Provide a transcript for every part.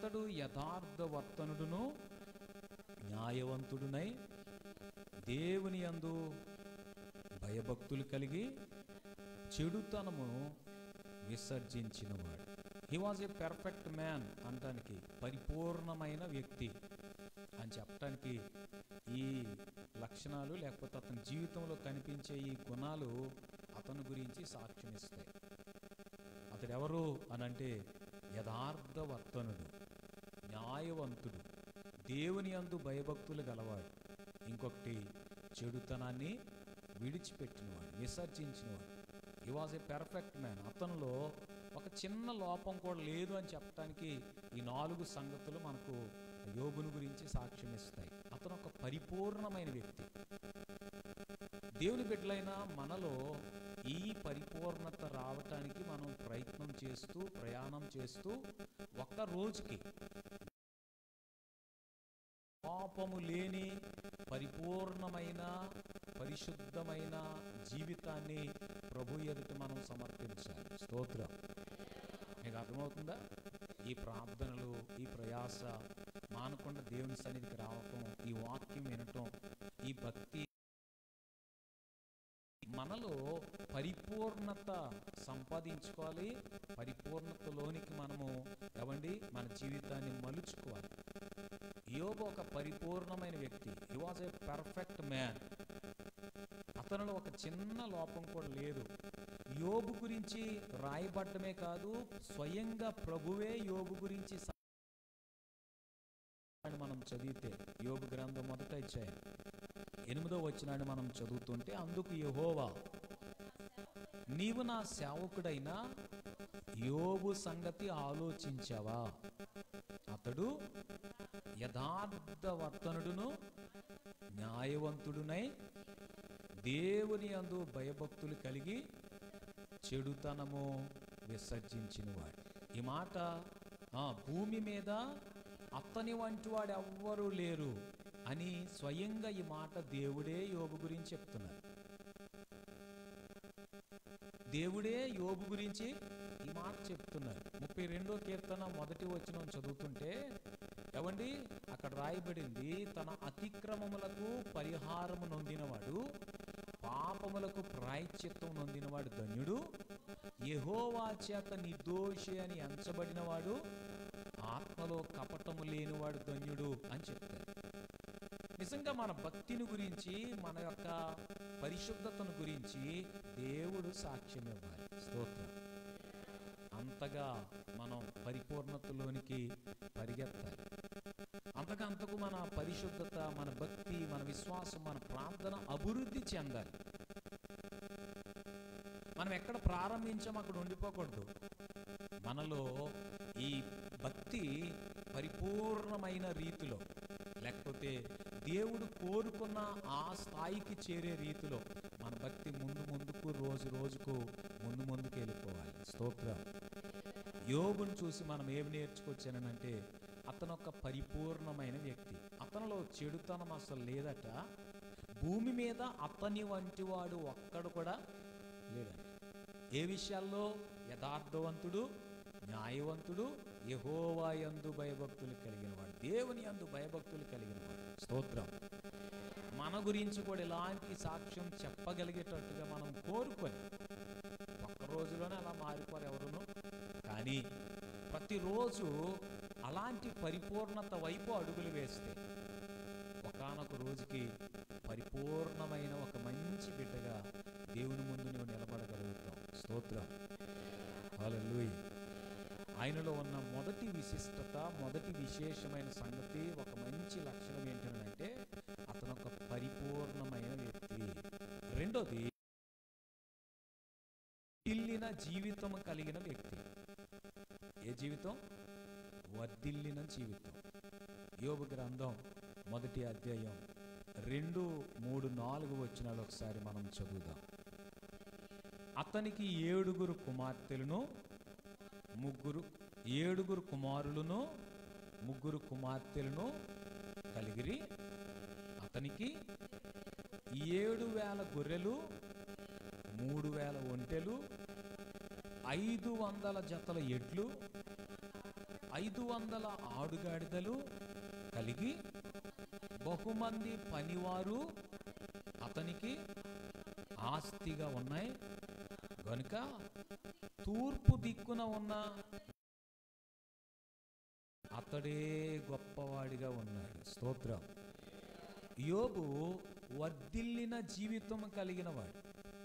అతడు యథార్థవర్తనుడును న్యాయవంతుడునై దేవుని యందు భయభక్తులు కలిగి చెడుతనమును విసర్జించినవాడు he was a perfect man అనటానికి పరిపూర్ణమైన వ్యక్తి అని చెప్పటానికి ఈ లక్షణాలు లేకపోతే అతని జీవితంలో కనిపించే ఈ గుణాలు అతని గురించి సాక్ష్యం ఇస్తాయి అతడు ఎవరు అనంటే యథార్థవర్తనుడు న్యాయవంతుడు దేవుని అందు భయభక్తులు గలవాడు ఇంకొకటి చెడుతనాన్ని విడిచిపెట్టినవాడు విసర్జించినవాడు ఈ వాజ్ ఏ పెర్ఫెక్ట్ మ్యాన్ అతనిలో ఒక చిన్న లోపం కూడా లేదు అని చెప్పడానికి ఈ నాలుగు సంగతులు మనకు యోగుని గురించి సాక్ష్యం ఇస్తాయి అతను ఒక పరిపూర్ణమైన వ్యక్తి దేవుని బిడ్డలైన మనలో ఈ పరిపూర్ణత రావటానికి మనం ప్రయత్నం చేస్తూ ప్రయాణం చేస్తూ ఒక్క రోజుకి పాపము లేని పరిపూర్ణమైన పరిశుద్ధమైన జీవితాన్ని ప్రభు ఎదుట మనం సమర్పించాలి స్తోత్రం మీకు అర్థమవుతుందా ఈ ప్రార్థనలు ఈ ప్రయాస మానకుండా దేవుని సన్నిధికి రావటం ఈ వాక్యం వినటం ఈ భక్తి మనలో పరిపూర్ణత సంపాదించుకోవాలి పరిపూర్ణతలోనికి మనము ఎవండి మన జీవితాన్ని మలుచుకోవాలి యోబు ఒక పరిపూర్ణమైన వ్యక్తి he was a perfect man అతనిలో ఒక చిన్న లోపం కూడా లేదు యోబు గురించి రాయబడ్డమే కాదు స్వయంగా ప్రభువే యోబు గురించి స- అని మనం చదివితే యోబు గ్రంథం మొదట ఇచ్చాయి ఎనిమిదో వచ్చినాన్ని మనం చదువుతుంటే అందుకు యెహోవా నీవు నా సేవకుడైన యోబు సంగతి ఆలోచించావా అతడు యథార్థవర్తనుడును న్యాయవంతుడునై దేవుని అందు భయభక్తులు కలిగి చెడుతనము విసర్జించినవాడు ఈ మాట ఆ భూమి మీద అతని వంటి వాడు ఎవ్వరూ లేరు అని స్వయంగా ఈ మాట దేవుడే యోబు గురించి చెప్తున్నారు దేవుడే యోబు గురించి ఈ మాట చెప్తున్నారు ముప్పై రెండో కీర్తన మొదటి వచనం చదువుతుంటే ఎవండి అక్కడ రాయబడింది తన అతిక్రమములకు పరిహారము నొందినవాడు పాపములకు ప్రాయశ్చిత్తం నొందినవాడు ధన్యుడు యెహోవా చేత నిర్దోషి అని ఎంచబడినవాడు ఆత్మలో కపటము లేనివాడు ధన్యుడు అని చెప్తారు నిజంగా మన భక్తిని గురించి మన యొక్క పరిశుద్ధతను గురించి దేవుడు సాక్ష్యం ఇవ్వాలి స్తోత్రం అంతగా మనం పరిపూర్ణతలోనికి పరిగెత్తాలి అంతగా అంతకు మన పరిశుద్ధత మన భక్తి మన విశ్వాసం మన ప్రార్థన అభివృద్ధి చెందాలి మనం ఎక్కడ ప్రారంభించాం అక్కడ ఉండిపోకూడదు మనలో ఈ భక్తి పరిపూర్ణమైన రీతిలో లేకపోతే దేవుడు కోరుకున్న ఆ స్థాయికి చేరే రీతిలో మన భక్తి ముందు ముందుకు రోజు రోజుకు ముందు ముందుకు వెళ్ళిపోవాలి స్తోత్రం యోగును చూసి మనం ఏమి నేర్చుకొచ్చానంటే అతను ఒక పరిపూర్ణమైన వ్యక్తి అతనిలో చెడుతనం అసలు లేదట భూమి మీద అతని వంటి వాడు ఒక్కడు కూడా లేడంట ఏ విషయాల్లో యథార్థవంతుడు న్యాయవంతుడు యహోవా యందు భయభక్తులు కలిగిన వాడు దేవుని యందు భయభక్తులు కలిగిన వాడు స్తోత్రం మన గురించి కూడా ఇలాంటి సాక్ష్యం చెప్పగలిగేటట్టుగా మనం కోరుకొని ఒక్క రోజులోనే అలా మారిపోరు ఎవరును కానీ ప్రతిరోజు అలాంటి పరిపూర్ణత వైపు అడుగులు వేస్తే ఒకానొక రోజుకి పరిపూర్ణమైన ఒక మంచి బిడ్డగా దేవుని ముందు నువ్వు నిలబడగలుగుతావు స్తోత్రం హల్లెలూయా ఆయనలో ఉన్న మొదటి విశిష్టత మొదటి విశేషమైన సంగతి ఒక మంచి లక్షణం ఏంటంటే అతను ఒక పరిపూర్ణమైన వ్యక్తి రెండోది వర్ధిల్లిన జీవితం కలిగిన వ్యక్తి ఏ జీవితం వర్ధిల్లిన జీవితం యోబు గ్రంథం మొదటి అధ్యాయం రెండు మూడు నాలుగు వచ్చినాలు ఒకసారి మనం చదువుదాం అతనికి ఏడుగురు కుమార్తెలను ముగ్గురు ఏడుగురు కుమారులను ముగ్గురు కుమార్తెలను కలిగిరి అతనికి ఏడు వేల గొర్రెలు మూడు వేల ఒంటెలు ఐదు వందల జతల ఎడ్లు ఐదు వందల ఆడుగాడిదలు కలిగి బహుమంది పనివారు అతనికి ఆస్తిగా ఉన్నాయి గనుక తూర్పు దిక్కున ఉన్న అతడే గొప్పవాడిగా ఉన్నాడు స్తోత్రం యోబు వర్ధిల్లిన జీవితం కలిగిన వాడు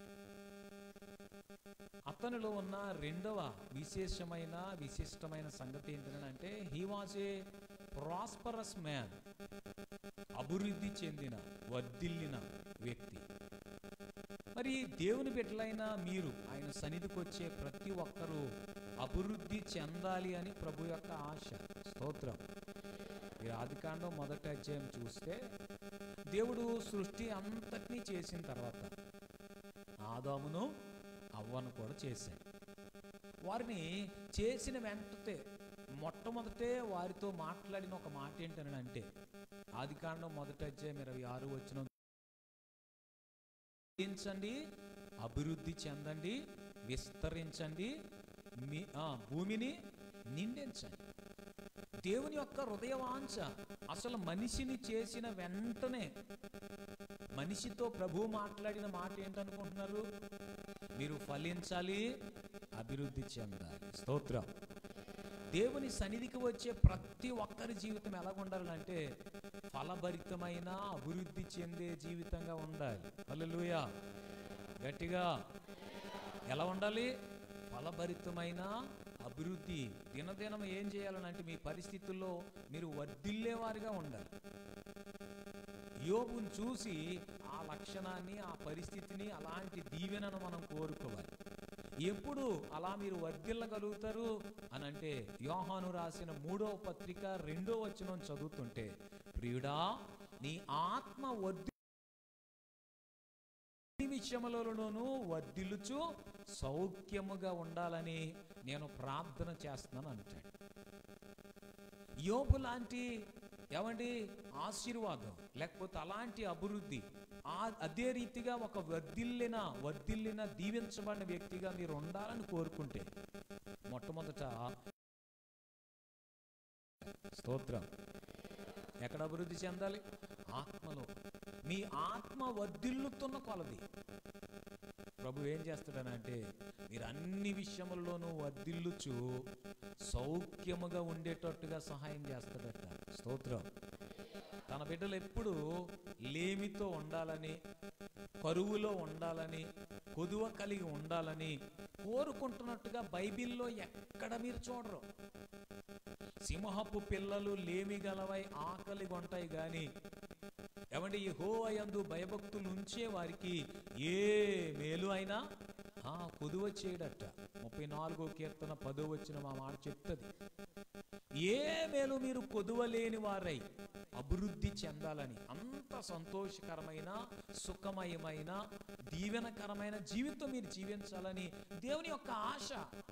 అతనిలో ఉన్న రెండవ విశేషమైన విశిష్టమైన సంగతి ఏంటంటే he was a prosperous man అభివృద్ధి చెందిన వర్ధిల్లిన వ్యక్తి మరి దేవుని బిడ్డలైన మీరు ఆయన సన్నిధికి వచ్చే ప్రతి ఒక్కరూ అభివృద్ధి చెందాలి అని ప్రభు యొక్క ఆశ స్తోత్రం ఈ ఆదికాండం మొదటి అధ్యాయం చూస్తే దేవుడు సృష్టి అంతటినీ చేసిన తర్వాత ఆదామును అవ్వను కూడా చేశాడు వారిని చేసిన వెంటనే మొట్టమొదటే వారితో మాట్లాడిన ఒక మాట ఏంటనంటే ఆదికాండం మొదటి అధ్యాయం ఇరవై ఆరు వచ్చిన విస్తరించండి అభివృద్ధి చెందండి విస్తరించండి మీ ఆ, భూమిని నిండించండి దేవుని యొక్క హృదయవాంఛ అసలు మనిషిని చేసిన వెంటనే మనిషితో ప్రభు మాట్లాడిన మాట ఏంటనుకుంటున్నారు మీరు ఫలించాలి అభివృద్ధి చెందాలి స్తోత్రం దేవుని సన్నిధికి వచ్చే ప్రతి ఒక్కరి జీవితం ఎలా ఉండాలంటే ఫలభరితమైన అభివృద్ధి చెందే జీవితంగా ఉండాలి హల్లెలూయా గట్టిగా ఎలా ఉండాలి ఫలభరితమైన అభివృద్ధి దినదినం ఏం చేయాలనంటే మీ పరిస్థితుల్లో మీరు వర్ధిల్లేవారిగా ఉండాలి యోగుని చూసి ఆ లక్షణాన్ని ఆ పరిస్థితిని అలాంటి దీవెనను మనం కోరుకోవాలి ఎప్పుడు అలా మీరు వర్ధిల్లగలుగుతారు అని అంటే యోహాను రాసిన మూడవ పత్రిక రెండో వచనం చదువుతుంటే ప్రియుడా నీ ఆత్మ వర్ధి విషయములలోనూ వర్ధిల్లుచు సౌఖ్యముగా ఉండాలని నేను ప్రార్థన చేస్తున్నాను అంటాడు యోబు లాంటి ఏమండి ఆశీర్వాదం లేకపోతే అలాంటి అభివృద్ధి ఆ అదే రీతిగా ఒక వర్ధిల్లిన వర్ధిల్లిన దీవించబడిన వ్యక్తిగా మీరు ఉండాలని కోరుకుంటే మొట్టమొదట స్తోత్రం ఎక్కడ అభివృద్ధి చెందాలి ఆత్మలో మీ ఆత్మ వర్ధిల్లుతున్న కొలది ప్రభు ఏం చేస్తాడనంటే మీరు అన్ని విషయముల్లోనూ వర్ధిల్లుచు సౌఖ్యముగా ఉండేటట్టుగా సహాయం చేస్తాడట స్తోత్రం తన బిడ్డలు ఎప్పుడు లేమితో ఉండాలని కరువులో ఉండాలని కొదువ కలిగి ఉండాలని కోరుకుంటున్నట్టుగా బైబిల్లో ఎక్కడ మీరు చూడరు సింహపు పిల్లలు లేమి గలవై ఆకలి కొంటాయి గాని ఏమంటే ఈ హో అయందు భయభక్తులు ఉంచే వారికి ఏ మేలు అయినా ఆ కొదువ చేయడట ముప్పై నాలుగో కీర్తన పదో వచ్చిన మా మాట చెప్తుంది ఏ మేలు మీరు కొదువ లేని వారై అభివృద్ధి చెందాలని అంత సంతోషకరమైన సుఖమయమైన దీవెనకరమైన జీవితం మీరు జీవించాలని దేవుని యొక్క ఆశ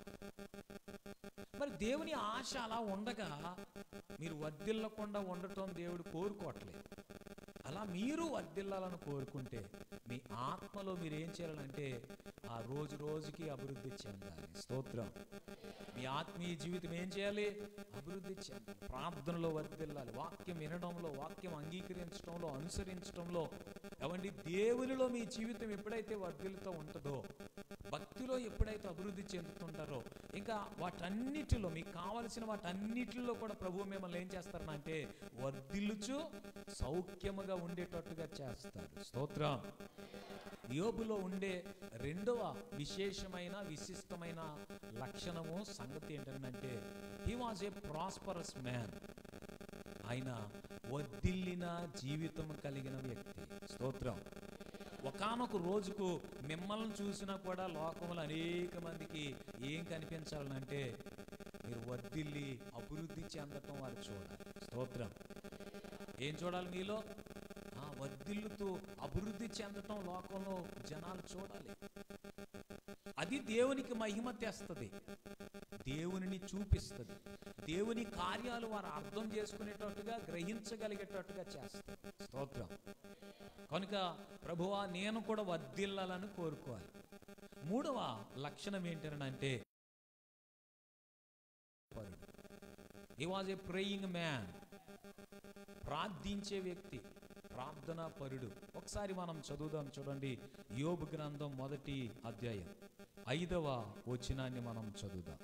మరి దేవుని ఆశ అలా ఉండగా మీరు వర్ధిల్లకుండా ఉండటం దేవుడు కోరుకోవట్లేదు అలా మీరు వర్ధిల్లాలని కోరుకుంటే మీ ఆత్మలో మీరు ఏం చేయాలంటే ఆ రోజు రోజుకి అభివృద్ధి చెందాలి స్తోత్రం మీ ఆత్మీయ జీవితం ఏం చేయాలి అభివృద్ధి చెందాలి ప్రార్థనలో వర్ధిల్లాలి వాక్యం వినడంలో వాక్యం అంగీకరించడంలో అనుసరించడంలో ఏమండి దేవునిలో మీ జీవితం ఎప్పుడైతే వర్ధిల్లుతూ ఉంటుందో భక్తిలో ఎప్పుడైతే అభివృద్ధి చెందుతుంటారో ఇంకా వాటన్నిటిలో మీకు కావలసిన వాటన్నిటిలో కూడా ప్రభువు మిమ్మల్ని ఏం చేస్తారనంటే వర్ధిల్లుచు సౌఖ్యముగా ఉండేటట్టుగా చేస్తారు స్తోత్రం యోబులో ఉండే రెండవ విశేషమైన విశిష్టమైన లక్షణము సంగతి ఏంటంటే he was a prosperous man ఆయన వర్ధిల్లిన జీవితం కలిగిన వ్యక్తి స్తోత్రం ఒకానొక రోజుకు మిమ్మల్ని చూసినా కూడా లోకంలో అనేక మందికి ఏం కనిపించాలనంటే మీరు వర్ధిల్లి అభివృద్ధి చెందటం వారు చూడాలి స్తోత్రం ఏం చూడాలి మీలో ఆ వర్ధిల్లుతూ అభివృద్ధి చెందటం లోకంలో జనాలు చూడాలి అది దేవునికి మహిమ తెస్తుంది దేవునిని చూపిస్తుంది దేవుని కార్యాలు వారు అర్థం చేసుకునేటట్టుగా గ్రహించగలిగేటట్టుగా చేస్తుంది స్తోత్రం కనుక ప్రభువా నేను కూడా వర్ధిల్లాలని కోరుకోవాలి మూడవ లక్షణం ఏంటనంటే ఈ వాజ్ ఏ ప్రేయింగ్ మ్యాన్ ప్రార్థించే వ్యక్తి ప్రార్థనా పరుడు ఒకసారి మనం చదువుదాం చూడండి యోబు గ్రంథం మొదటి అధ్యాయం ఐదవ వచనాన్ని మనం చదువుదాం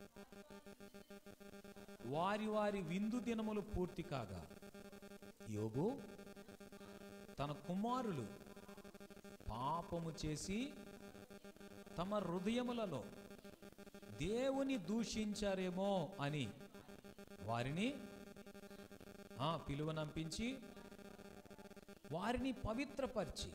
వారి వారి విందు దినములు పూర్తి కాగా యోబు తన కుమారులు పాపము చేసి తమ హృదయములలో దేవుని దూషించారేమో అని వారిని ఆ పిలువనంపించి వారిని పవిత్రపరిచి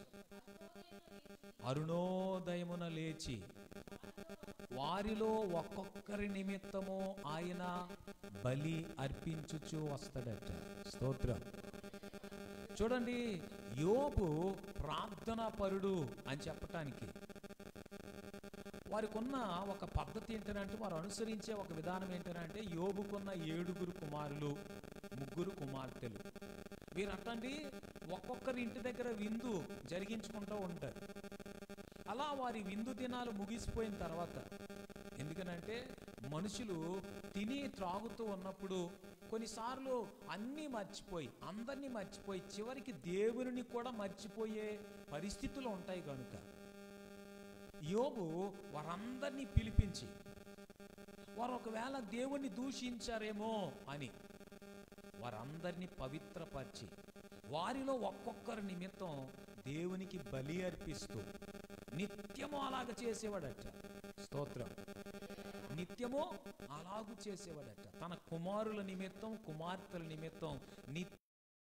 అరుణోదయమున లేచి వారిలో ఒక్కొక్కరి నిమిత్తము ఆయన బలి అర్పించుచు వస్తాడట స్తోత్రం చూడండి యోబు ప్రార్థనా పరుడు అని చెప్పటానికి వారికి ఉన్న ఒక పద్ధతి ఏంటంటే వారు అనుసరించే ఒక విధానం ఏంటంటే యోబుకున్న ఏడుగురు కుమారులు ముగ్గురు కుమార్తెలు వీరు అట్టండి ఒక్కొక్కరి ఇంటి దగ్గర విందు జరిగించుకుంటూ ఉంటారు అలా వారి విందు దినాలు ముగిసిపోయిన తర్వాత ఎందుకనంటే మనుషులు తిని త్రాగుతూ ఉన్నప్పుడు కొన్నిసార్లు అన్నీ మర్చిపోయి అందరినీ మర్చిపోయి చివరికి దేవుని కూడా మర్చిపోయే పరిస్థితులు ఉంటాయి కనుక యోబు వారందరినీ పిలిపించి వారు ఒకవేళ దేవుణ్ణి దూషించారేమో అని వారందరినీ పవిత్రపరిచి వారిలో ఒక్కొక్కరి నిమిత్తం దేవునికి బలి అర్పిస్తూ నిత్యము అలాగ చేసేవాడట స్తోత్రం నిత్యము అలాగు చేసేవాడట తన కుమారుల నిమిత్తం కుమార్తెల నిమిత్తం నిత్య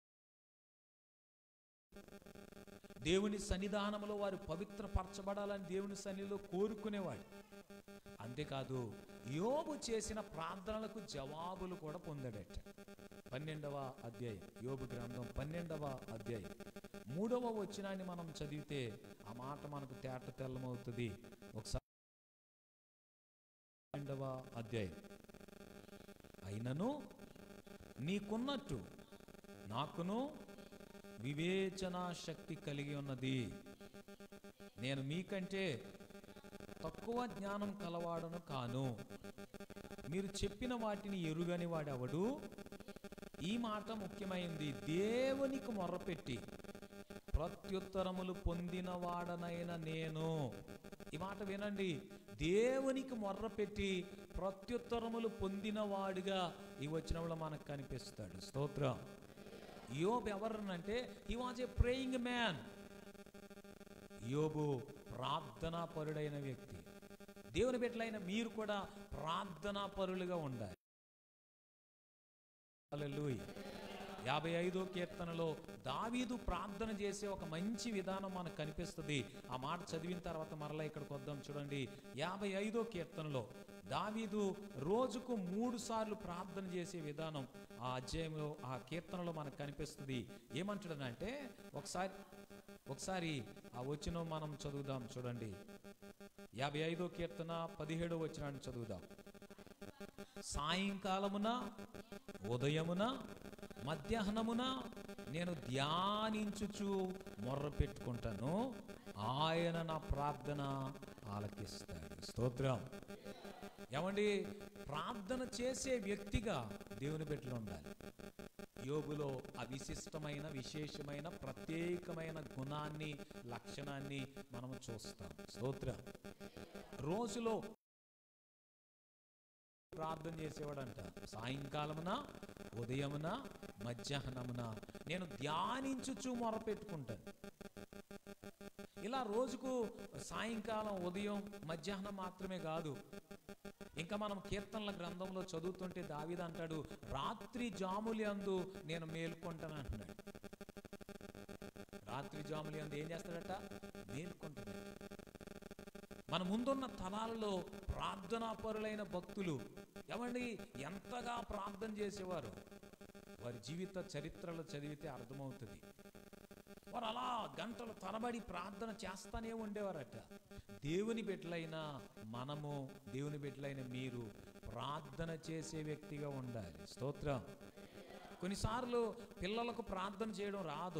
దేవుని సన్నిధానంలో వారు పవిత్రపరచబడాలని దేవుని సన్నిధిలో కోరుకునేవాడు అంతేకాదు యోబు చేసిన ప్రార్థనలకు జవాబులు కూడా పొందాడట పన్నెండవ అధ్యాయం యోబు గ్రంథం పన్నెండవ అధ్యాయం మూడవ వచనాన్ని మనం చదివితే ఆ మాట మనకు తేట తెల్లమవుతుంది ఒకసారి పన్నెండవ అధ్యాయం అయినను నీకున్నట్టు నాకును వివేచన శక్తి కలిగి ఉన్నది నేను మీకంటే తక్కువ జ్ఞానం కలవాడను కాను మీరు చెప్పిన వాటిని ఎరుగని వాడెవడు ఈ మాట ముఖ్యమైంది దేవునికి మొర్రపెట్టి ప్రత్యుత్తరములు పొందిన వాడనైన నేను ఈ మాట వినండి దేవునికి మొర్రపెట్టి ప్రత్యుత్తరములు పొందిన వాడిగా ఈ వచనంలో మనకు కనిపిస్తాడు స్తోత్రం యోబు ఎవరనంటే he was a praying man యోబు ప్రార్థనా పరుడైన వ్యక్తి దేవుని బిడ్డలైన మీరు కూడా ప్రార్థనా పరులుగా ఉండాలి హల్లెలూయా యాభై ఐదో కీర్తనలో దావీదు ప్రార్థన చేసే ఒక మంచి విధానం మనకు కనిపిస్తుంది ఆ మాట చదివిన తర్వాత మరలా ఇక్కడికి వద్దాం చూడండి యాభై ఐదో కీర్తనలో దావీదు రోజుకు మూడు సార్లు ప్రార్థన చేసే విధానం ఆ అధ్యాయంలో ఆ కీర్తనలో మనకు కనిపిస్తుంది ఏమంటాడనంటే ఒకసారి ఒకసారి ఆ వచ్చిన మనం చదువుదాం చూడండి యాభై ఐదో కీర్తన పదిహేడో వచ్చినాన్ని చదువుదాం సాయంకాలమున ఉదయమున మధ్యాహ్నమున నేను ధ్యానించుచు మొర్ర పెట్టుకుంటాను ఆయన నా ప్రార్థన ఆలకిస్తాడు స్తోత్రం ఏమండి ప్రార్థన చేసే వ్యక్తిగా దేవుని బిడ్డలు ఉండాలి యోగులో అవిశిష్టమైన విశేషమైన ప్రత్యేకమైన గుణాన్ని లక్షణాన్ని మనం చూస్తాం స్తోత్రం రోజులో ప్రార్థన చేసేవాడంట సాయంకాలమున ఉదయమున మధ్యాహ్నమున నేను ధ్యానించుచు మొరపెట్టుకుంటాను ఇలా రోజుకు సాయంకాలం ఉదయం మధ్యాహ్నం మాత్రమే కాదు ఇంకా మనం కీర్తనల గ్రంథంలో చదువుతుంటే దావీదు అంటాడు రాత్రి జాములి అందు నేను మేల్కొంటాను అంటున్నాడు రాత్రి జాములి అందు ఏం చేస్తాడట మేల్కొంటున్నాడు మన ముందున్న తలాలలో ప్రార్థనా పరులైన భక్తులు ఏమండి ఎంతగా ప్రార్థన చేసేవారు వారి జీవిత చరిత్రలు చదివితే అర్థమవుతుంది వారు అలా గంటలు తరబడి ప్రార్థన చేస్తానే ఉండేవారట దేవుని బిడ్డలైన మనము దేవుని బిడ్డలైన మీరు ప్రార్థన చేసే వ్యక్తిగా ఉండాలి స్తోత్రం కొన్నిసార్లు పిల్లలకు ప్రార్థన చేయడం రాదు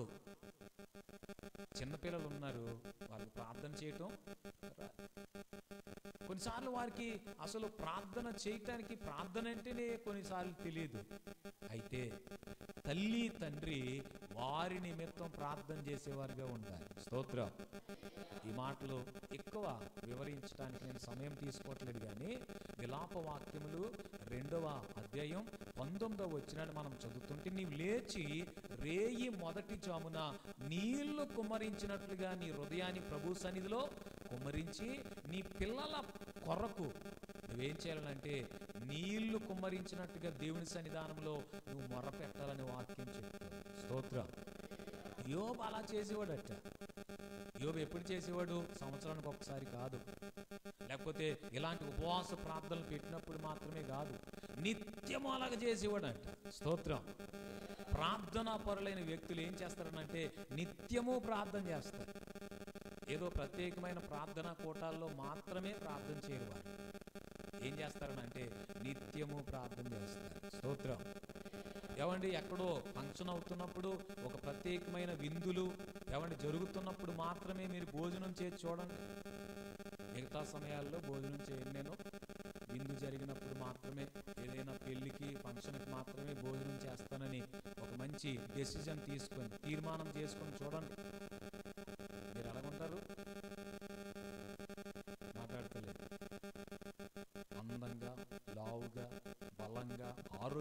చిన్నపిల్లలు ఉన్నారు వాళ్ళు ప్రార్థన చేయటం రాదు. కొన్నిసార్లు వారికి అసలు ప్రార్థన చేయటానికి ప్రార్థన అంటేనే కొన్నిసార్లు తెలియదు అయితే తల్లి తండ్రి వారి నిమిత్తం ప్రార్థన చేసేవారుగా ఉండాలి స్తోత్రం ఈ మాటలు ఎక్కువ వివరించడానికి నేను సమయం తీసుకోవట్లేదు కానీ విలాప వాక్యములు రెండవ అధ్యాయం పంతొమ్మిదవ వచ్చినాడు మనం చదువుతుంటే నీవు లేచి రేయి మొదటి జామున నీళ్లు కుమ్మరించినట్లుగా నీ హృదయాన్ని ప్రభు సన్నిధిలో కుమ్మరించి నీ పిల్లల కొరకు నువ్వేం చేయాలంటే నీళ్లు కుమ్మరించినట్టుగా దేవుని సన్నిధానంలో నువ్వు మొర పెట్టాలని వాక్యం చెప్తావు స్తోత్రం యోబు అలా చేసేవాడట యోబు ఎప్పుడు చేసేవాడు సంవత్సరానికి ఒకసారి కాదు లేకపోతే ఇలాంటి ఉపవాస ప్రార్థనలు పెట్టినప్పుడు మాత్రమే కాదు నిత్యము అలాగ చేసేవాడంట స్తోత్రం ప్రార్థనా పరులైన వ్యక్తులు ఏం చేస్తారనంటే నిత్యము ప్రార్థన చేస్తారు ఏదో ప్రత్యేకమైన ప్రార్థనా కూటాల్లో మాత్రమే ప్రార్థన చేయరు వారు ఏం చేస్తారనంటే నిత్యము ప్రార్థన చేస్తారు స్తోత్రం ఏమండి ఎక్కడో ఫంక్షన్ అవుతున్నప్పుడు ఒక ప్రత్యేకమైన విందులు ఏమండి జరుగుతున్నప్పుడు మాత్రమే మీరు భోజనం చేసి చూడండి మిగతా సమయాల్లో భోజనం చేయను నేను విందు జరిగినప్పుడు మాత్రమే ఏదైనా పెళ్లికి ఫంక్షన్కి మాత్రమే భోజనం చేస్తానని ఒక మంచి డెసిజన్ తీసుకొని తీర్మానం చేసుకొని చూడండి మీరు ఎలాగుంటారు మాట్లాడతలేదు అందంగా లావుగా బలంగా ఆరోగ్య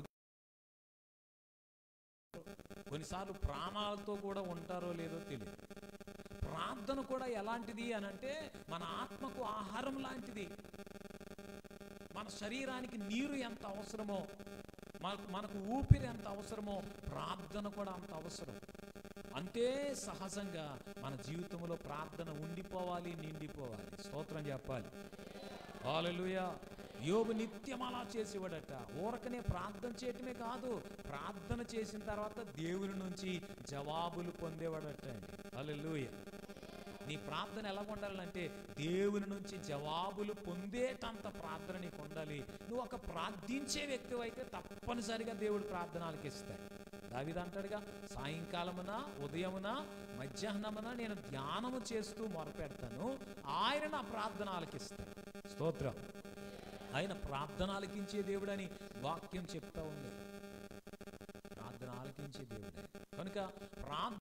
కొన్నిసార్లు ప్రాణాలతో కూడా ఉంటారో లేదో తెలియదు ప్రార్థన కూడా ఎలాంటిది అని అంటే మన ఆత్మకు ఆహారం లాంటిది మన శరీరానికి నీరు ఎంత అవసరమో మనకు మనకు ఊపిరి ఎంత అవసరమో ప్రార్థన కూడా అంత అవసరం అంతే సహజంగా మన జీవితంలో ప్రార్థన ఉండిపోవాలి నిండిపోవాలి స్తోత్రం చెప్పాలి హల్లెలూయా యోబు నిత్యం అలా చేసేవాడట ఊరకనే ప్రార్థన చేయటమే కాదు ప్రార్థన చేసిన తర్వాత దేవుని నుంచి జవాబులు పొందేవాడట అండి హల్లెలూయా నీ ప్రార్థన ఎలా ఉండాలంటే దేవుని నుంచి జవాబులు పొందేటంత ప్రార్థన నీకు ఉండాలి నువ్వు ఒక ప్రార్థించే వ్యక్తి అయితే తప్పనిసరిగా దేవుడు ప్రార్థన ఆలకిస్తాడు దావిద అంటాడుగా సాయంకాలమున ఉదయమున మధ్యాహ్నమున నేను ధ్యానము చేస్తూ మొరపెడతాను ఆయన నా ప్రార్థన ఆలకిస్తాడు స్తోత్రం ఆయన ప్రార్థన ఆలకించే దేవుడని వాక్యం చెప్తా ఉంది ప్రార్థన ఆలకించే దేవుడే కనుక ప్రార్థన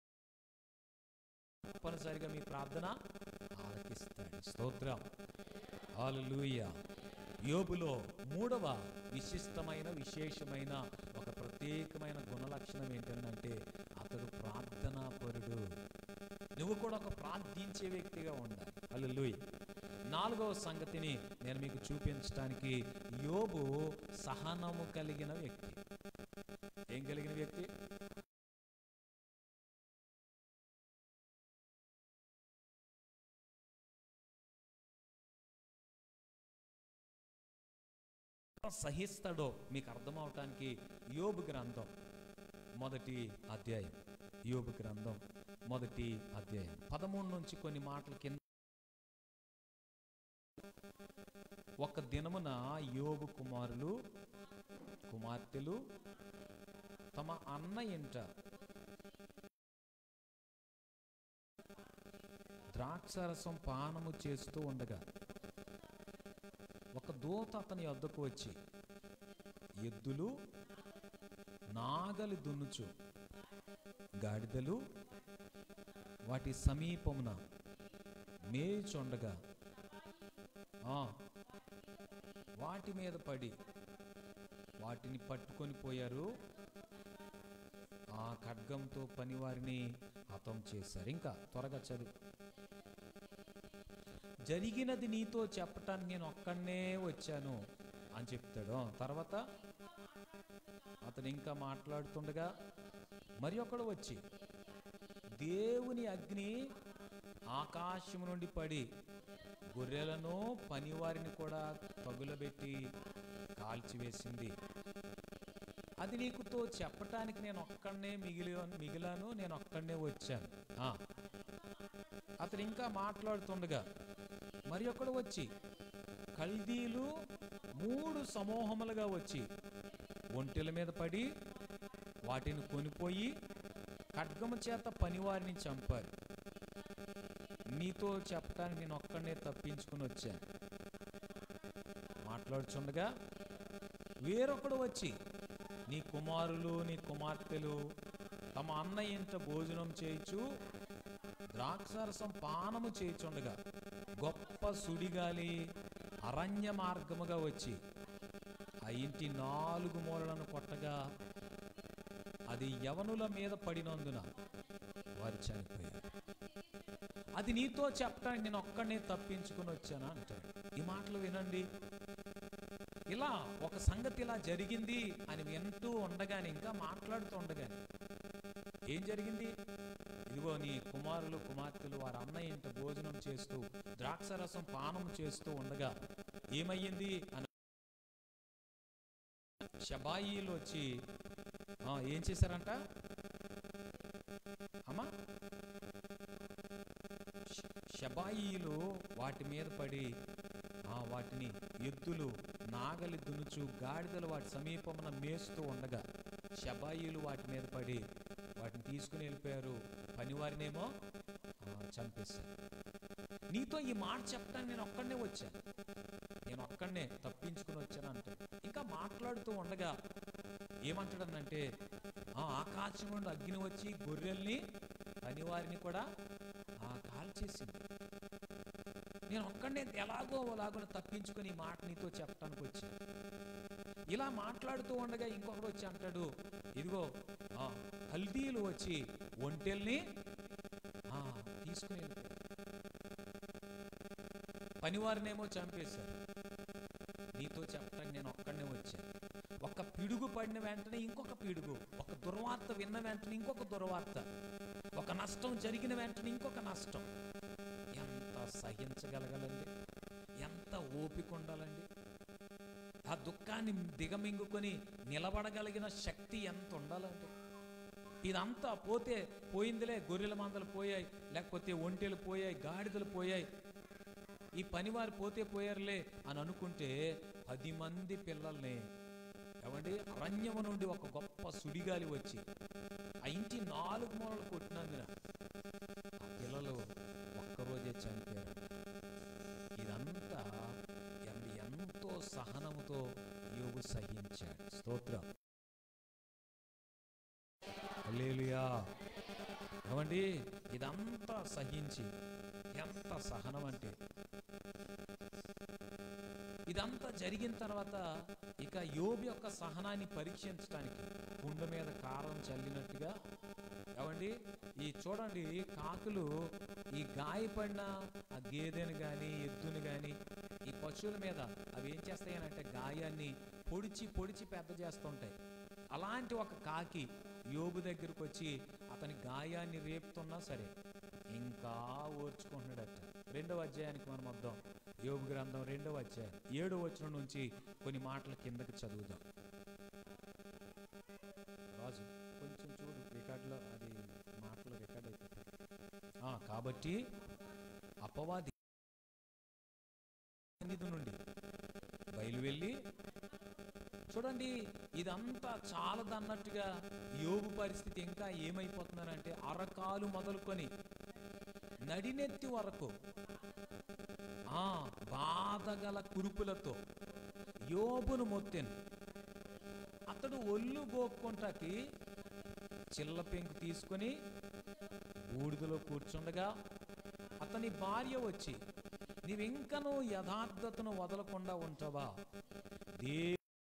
తప్పనిసరిగా మీ ప్రార్థన ఆలకిస్తాడు స్తోత్రం హల్లెలూయా యోబులో మూడవ విశిష్టమైన విశేషమైన ఒక ప్రత్యేకమైన గుణలక్షణం ఏంటంటే అతడు ప్రార్థనా పరుడు నువ్వు కూడా ఒక ప్రార్థించే వ్యక్తిగా ఉండాలి హల్లెలూయ నాలుగవ సంగతిని నేను మీకు చూపించడానికి యోబు సహనము కలిగిన వ్యక్తి ఏం కలిగిన వ్యక్తి సహిస్తాడో మీకు అర్థమవటానికి యోబు గ్రంథం మొదటి అధ్యాయం యోబు గ్రంథం మొదటి అధ్యాయం పదమూడు నుంచి కొన్ని మాటల కింద ఒక దినమున యోబు కుమారులు కుమార్తెలు తమ అన్న ఇంట ద్రాక్షరసం పానము చేస్తూ ఉండగా ఒక దూత అతని వద్దకు వచ్చి ఎద్దులు నాగలి దున్నుచు గాడిదలు వాటి సమీపమున మేచుండగా ఆ, వాటి మీద పడి వాటిని పట్టుకొని పోయారు ఆ ఖడ్గంతో పనివారిని హతం చేశారు ఇంకా త్వరగా చదువు జరిగినది నీతో చెప్పటానికి నేను ఒక్కడనే వచ్చాను అని చెప్తాడు ఆ, తర్వాత అతను ఇంకా మాట్లాడుతుండగా మరి ఒకడు వచ్చి దేవుని అగ్ని ఆకాశం నుండి పడి గొర్రెలను పనివారిని కూడా పగులబెట్టి కాల్చివేసింది అది నీకుతో చెప్పటానికి నేను ఒక్కడనే మిగిలి మిగిలాను నేను ఒక్కడనే వచ్చాను ఆ. అతను ఇంకా మాట్లాడుతుండగా మరి ఒకడు వచ్చి కల్దీలు మూడు సమూహములుగా వచ్చి ఒంటెల మీద పడి వాటిని కొనిపోయి ఖడ్గము చేత పనివారిని చంపారు నీతో చెప్పడానికి నేను ఒక్కడనే తప్పించుకుని వచ్చాను మాట్లాడుచుండగా వేరొకడు వచ్చి నీ కుమారులు నీ కుమార్తెలు తమ అన్న ఇంట భోజనం చేయించు ద్రాక్షరసం పానము చేయుచుండగా గొప్ప సుడిగాలి అరణ్య మార్గముగా వచ్చి ఆ ఇంటి నాలుగు మూలలను కొట్టగా అది యవనుల మీద పడినందున వారు చనిపోయారు అది నీతో చెప్పడానికి నేను ఒక్కడనే తప్పించుకుని వచ్చానా అంటాడు ఈ మాటలు వినండి ఇలా ఒక సంగతి ఇలా జరిగింది అని వింటూ ఉండగానే ఇంకా మాట్లాడుతూ ఉండగానే ఏం జరిగింది ఇదిగో నీ కుమారులు కుమార్తెలు వారి అన్న ఇంట భోజనం చేస్తూ ద్రాక్షరసం పానం చేస్తూ ఉండగా ఏమయ్యింది అని షబాయిలు వచ్చి "ఆ, ఏం చేశారంట అమ్మా ష- షబాయిలు వాటి మీద పడి ఆ వాటిని ఎద్దులు నాగలి దునుచు గాడిదలు వాటి సమీపమున మేస్తూ ఉండగా షబాయిలు వాటి మీద పడి వాటిని తీసుకుని వెళ్ళిపోయారు పనివారినేమో ఆ, చంపేశారు నీతో ఈ మాట చెప్పడానికి నేను ఒక్కడనే వచ్చాను నేను ఒక్కడనే తప్పించుకుని వచ్చాను అంటే ఇంకా మాట్లాడుతూ ఉండగా ఏమంటాడనంటే ఆ ఆకాశం నుండి అగ్ని వచ్చి గొర్రెల్ని పనివారిని కూడా ఆ కాల్చేసింది నేను ఒక్కడనే ఎలాగో అలాగో తప్పించుకొని ఈ మాట నీతో చెప్పడానికి వచ్చాను ఇలా మాట్లాడుతూ ఉండగా ఇంకొకడు వచ్చి అంటాడు ఇదిగో ఆ, హల్దీలు వచ్చి ఒంటెల్ని ఆ, తీసుకుని వెళ్ళిపోయారు పనివారినేమో చంపేశారు నీతో చెప్పడానికి నేను ఒక్కడనే వచ్చాను ఒక పిడుగు పడిన వెంటనే ఇంకొక పిడుగు ఒక దుర్వార్త విన్న వెంటనే ఇంకొక దుర్వార్త ఒక నష్టం జరిగిన వెంటనే ఇంకొక నష్టం ఎంత సహించగలగలండి ఎంత ఓపిక ఉండాలండి ఆ దుఃఖాన్ని దిగమింగుకొని నిలబడగలిగిన శక్తి ఎంత ఉండాలండి ఇదంతా పోతే పోయిందిలే గొర్రెల మందలు పోయాయి లేకపోతే ఒంటెలు పోయాయి గాడిదలు పోయాయి ఈ పనివారు పోతే పోయారులే అని అనుకుంటే పది మంది పిల్లల్ని ఏమండి అరణ్యము నుండి ఒక గొప్ప సుడిగాలి వచ్చి ఆ ఇంటి నాలుగు మూలలు కొట్టినందున ఆ పిల్లలు ఒక్కరోజే చనిపోయారు ఇదంతా ఏమండి ఎంతో సహనముతో యోగు సహించాడు స్తోత్రం హల్లెలూయా ఏమండి ఇదంతా సహించి ఎంత సహనం అంటే ఇదంతా జరిగిన తర్వాత ఇక యోబు యొక్క సహనాన్ని పరీక్షించడానికి కుండ మీద కారం చల్లినట్టుగా ఏమండి ఈ చూడండి కాకులు ఈ గాయపడిన ఆ గేదెను కానీ ఎద్దుని కానీ ఈ పశువుల మీద అవి ఏం చేస్తాయనంటే గాయాన్ని పొడిచి పొడిచి పెద్ద చేస్తుంటాయి అలాంటి ఒక కాకి యోబు దగ్గరకు వచ్చి అతని గాయాన్ని రేపుతున్నా సరే ఇంకా ఓర్చుకుంటున్నాడట రెండవ అధ్యాయానికి మనం వద్దాం యోబు గ్రంథం రెండవ అధ్యాయం ఏడో వచనం నుంచి కొన్ని మాటల కిందకి చదువుదాం రాజు కొంచెం చూడు రికార్డులో అది మాటలు రికార్డ్ అయిపోతాయి ఆ, కాబట్టి అపవాది సన్నిధి నుండి బయలు వెళ్ళి చూడండి ఇదంతా చాలదన్నట్టుగా యోగు పరిస్థితి ఇంకా ఏమైపోతుందనంటే అరకాలు మొదలుకొని నడినెత్తి వరకు ఆ బాధగల కురుపులతో యోబును మొత్తెను అతడు ఒళ్ళు గోక్కుంటాకి చిల్ల పెంకు తీసుకొని బూడిదలో కూర్చుండగా అతని భార్య వచ్చి నీవింకనూ యథార్థతను వదలకుండా ఉంటావా దే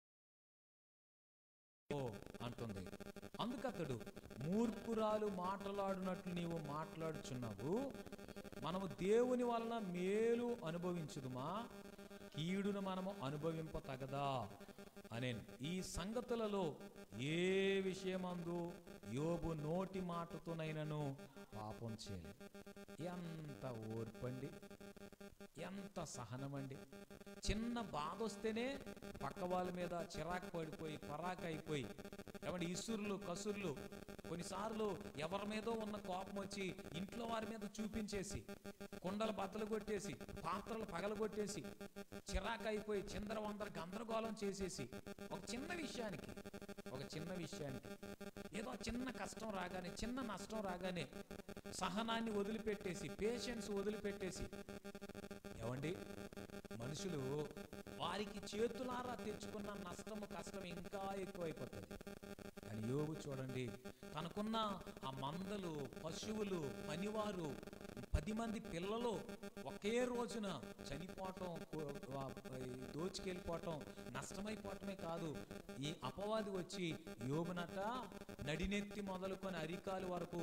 ఓ అంటుంది అందుకతడు మూర్ఖురాలు మాట్లాడునట్లు నీవు మాట్లాడుచున్నావు మనము దేవుని వలన మేలు అనుభవించుదుమా కీడును మనము అనుభవింప తగదా అనేను ఈ సంగతులలో ఏ విషయమందు యోబు నోటి మాటతోనైనను పాపం చేయలేదు ఎంత ఓర్పండి ఎంత సహనమండి చిన్న బాధ వస్తేనే పక్క వాళ్ళ మీద చిరాకు పడిపోయి పరాకు అయిపోయి ఏమంటే ఇసురులు కసురులు కొన్నిసార్లు ఎవరి మీదో ఉన్న కోపం వచ్చి ఇంట్లో వారి మీద చూపించేసి కుండలు బద్దలు కొట్టేసి పాత్రలు పగలగొట్టేసి చిరాకు అయిపోయి చిందర వందర గందరగోళం చేసేసి ఒక చిన్న విషయానికి ఒక చిన్న విషయానికి ఏదో చిన్న కష్టం రాగానే చిన్న నష్టం రాగానే సహనాన్ని వదిలిపెట్టేసి పేషెన్స్ వదిలిపెట్టేసి ఏమండి మనుషులు వారి వారికి చేతులారా తెచ్చుకున్న నష్టము కష్టం ఇంకా ఎక్కువైపోతుంది కానీ యోగు చూడండి తనకున్న ఆ మందలు పశువులు పనివారు పది మంది పిల్లలు ఒకే రోజున చనిపోవటం కో- వా- ఈ దోచుకెళ్ళిపోవటం నష్టమైపోవటమే కాదు ఈ అపవాది వచ్చి యోగునట నడినెత్తి మొదలుకొని అరికాలు వరకు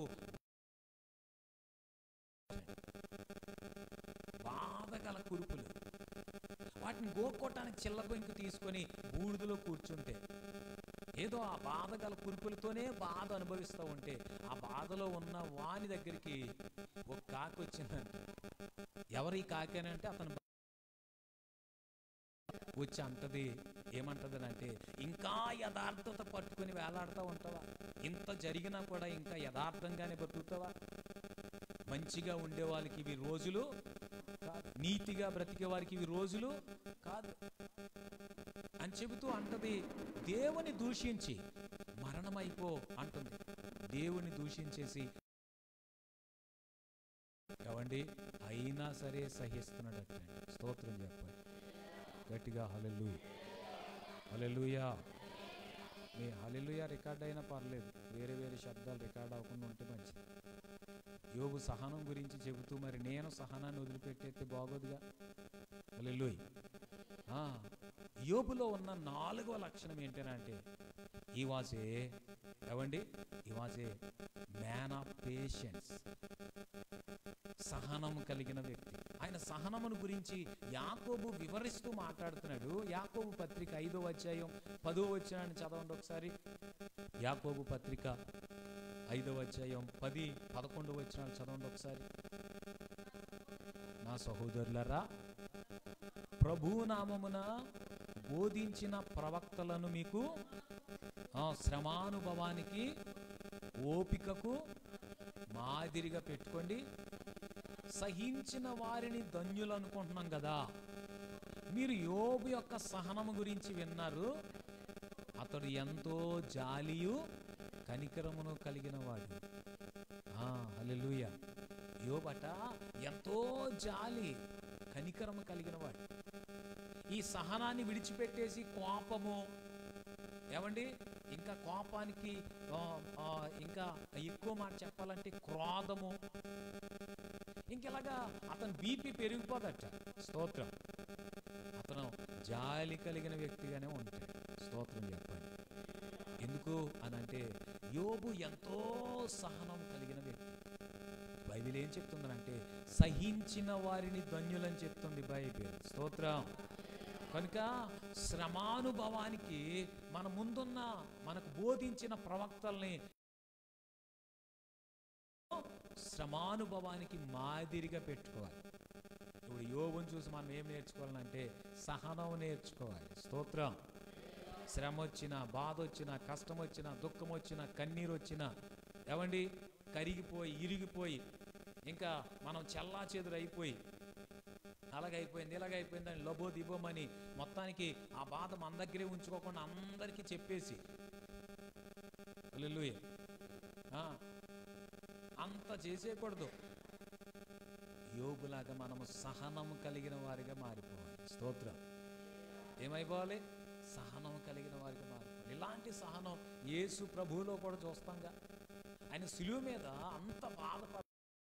బాధగల కురుపులు వాటిని గోక్కోటానికి చిల్ల బొంకు తీసుకొని బూడిదలో కూర్చుంటే ఏదో ఆ బాధ గల కురుపులతోనే బాధ అనుభవిస్తూ ఉంటే ఆ బాధలో ఉన్న వాని దగ్గరికి ఒక కాకి వచ్చిందంట ఎవరు ఈ కాకి అని అంటే అతను వచ్చి అంటది ఏమంటది అంటే ఇంకా యథార్థత పట్టుకొని వేలాడుతూ ఉంటావా ఇంత జరిగినా కూడా ఇంకా యథార్థంగానే బతుకుతావా మంచిగా ఉండే వాళ్ళకి ఇవి రోజులు కాదు నీతిగా బ్రతికే వారికి ఇవి రోజులు కాదు అని చెబుతూ అంటది దేవుని దూషించి మరణమైపో అంటుంది దేవుని దూషించేసి ఏవండి అయినా సరే సహిస్తున్నాడు అట్లండి స్తోత్రం చెప్పాలి గట్టిగా హలెల్లు హలెలుయా మీ హలెలుయా రికార్డ్ అయినా పర్లేదు వేరే వేరే శబ్దాలు రికార్డ్ అవ్వకుండా ఉంటే మంచిది యోగు సహనం గురించి చెబుతూ మరి నేను సహనాన్ని వదిలిపెట్టేస్తే బాగోదుగా హలెలుయ్ యోబులో ఉన్న నాలుగవ లక్షణం ఏంటంటే ఈ వాజ్ ఏ ఏవండి he was a man of patience సహనము కలిగిన వ్యక్తి ఆయన సహనమును గురించి యాకోబు వివరిస్తూ మాట్లాడుతున్నాడు యాకోబు పత్రిక ఐదో అధ్యాయం పదో అధ్యాయాన్ని చదవండి ఒకసారి యాకోబు పత్రిక ఐదవ అధ్యాయం పది పదకొండు వచనాలు చదవండి ఒకసారి నా సహోదరులరా ప్రభు నామమున బోధించిన ప్రవక్తలను మీకు ఆ, శ్రమానుభవానికి ఓపికకు మాదిరిగా పెట్టుకోండి సహించిన వారిని ధన్యులు అనుకుంటున్నాం కదా మీరు యోబు యొక్క సహనము గురించి విన్నారు అతడు ఎంతో జాలియు కనికరమును కలిగిన వాడు హల్లెలూయ యోబట ఎంతో జాలి కనికరము కలిగిన వాడు ఈ సహనాన్ని విడిచిపెట్టేసి కోపము ఏమండి ఇంకా కోపానికి ఆ, ఆ, ఇంకా ఎక్కువ మాట చెప్పాలంటే క్రోధము ఇంకెలాగా అతను బీపీ పెరిగిపోదట స్తోత్రం అతను జాలి కలిగిన వ్యక్తిగానే ఉంటాడు స్తోత్రం చెప్పండి ఎందుకు అని అంటే యోబు ఎంతో సహనం కలిగిన వ్యక్తి బైబిల్ ఏం చెప్తుందనంటే సహించిన వారిని ధన్యులని చెప్తుంది బైబిల్ స్తోత్రం కనుక శ్రమానుభవానికి మన ముందున్న మనకు బోధించిన ప్రవక్తల్ని శ్రమానుభవానికి మాదిరిగా పెట్టుకోవాలి ఇప్పుడు యోగుని చూసి మనం ఏం నేర్చుకోవాలంటే సహనం నేర్చుకోవాలి స్తోత్రం శ్రమ వచ్చినా బాధ వచ్చినా కష్టం వచ్చినా దుఃఖం వచ్చినా కన్నీరు వచ్చినా ఏమండి కరిగిపోయి ఇరిగిపోయి ఇంకా మనం చల్లా చెదురు అయిపోయి అలాగైపోయింది ఇలాగైపోయింది అని లబో దిబోమని మొత్తానికి ఆ బాధ మన దగ్గరే ఉంచుకోకుండా అందరికీ చెప్పేసి హల్లెలూయా. ఆ అంత చేసేయకూడదు యోగులాగా మనము సహనము కలిగిన వారిగా మారిపోవాలి స్తోత్రం ఏమైపోవాలి సహనం కలిగిన వారిగా మారిపోవాలి ఇలాంటి సహనం యేసు ప్రభువులో కూడా చూస్తాంగా ఆయన సిలువ మీద అంత బాధపడ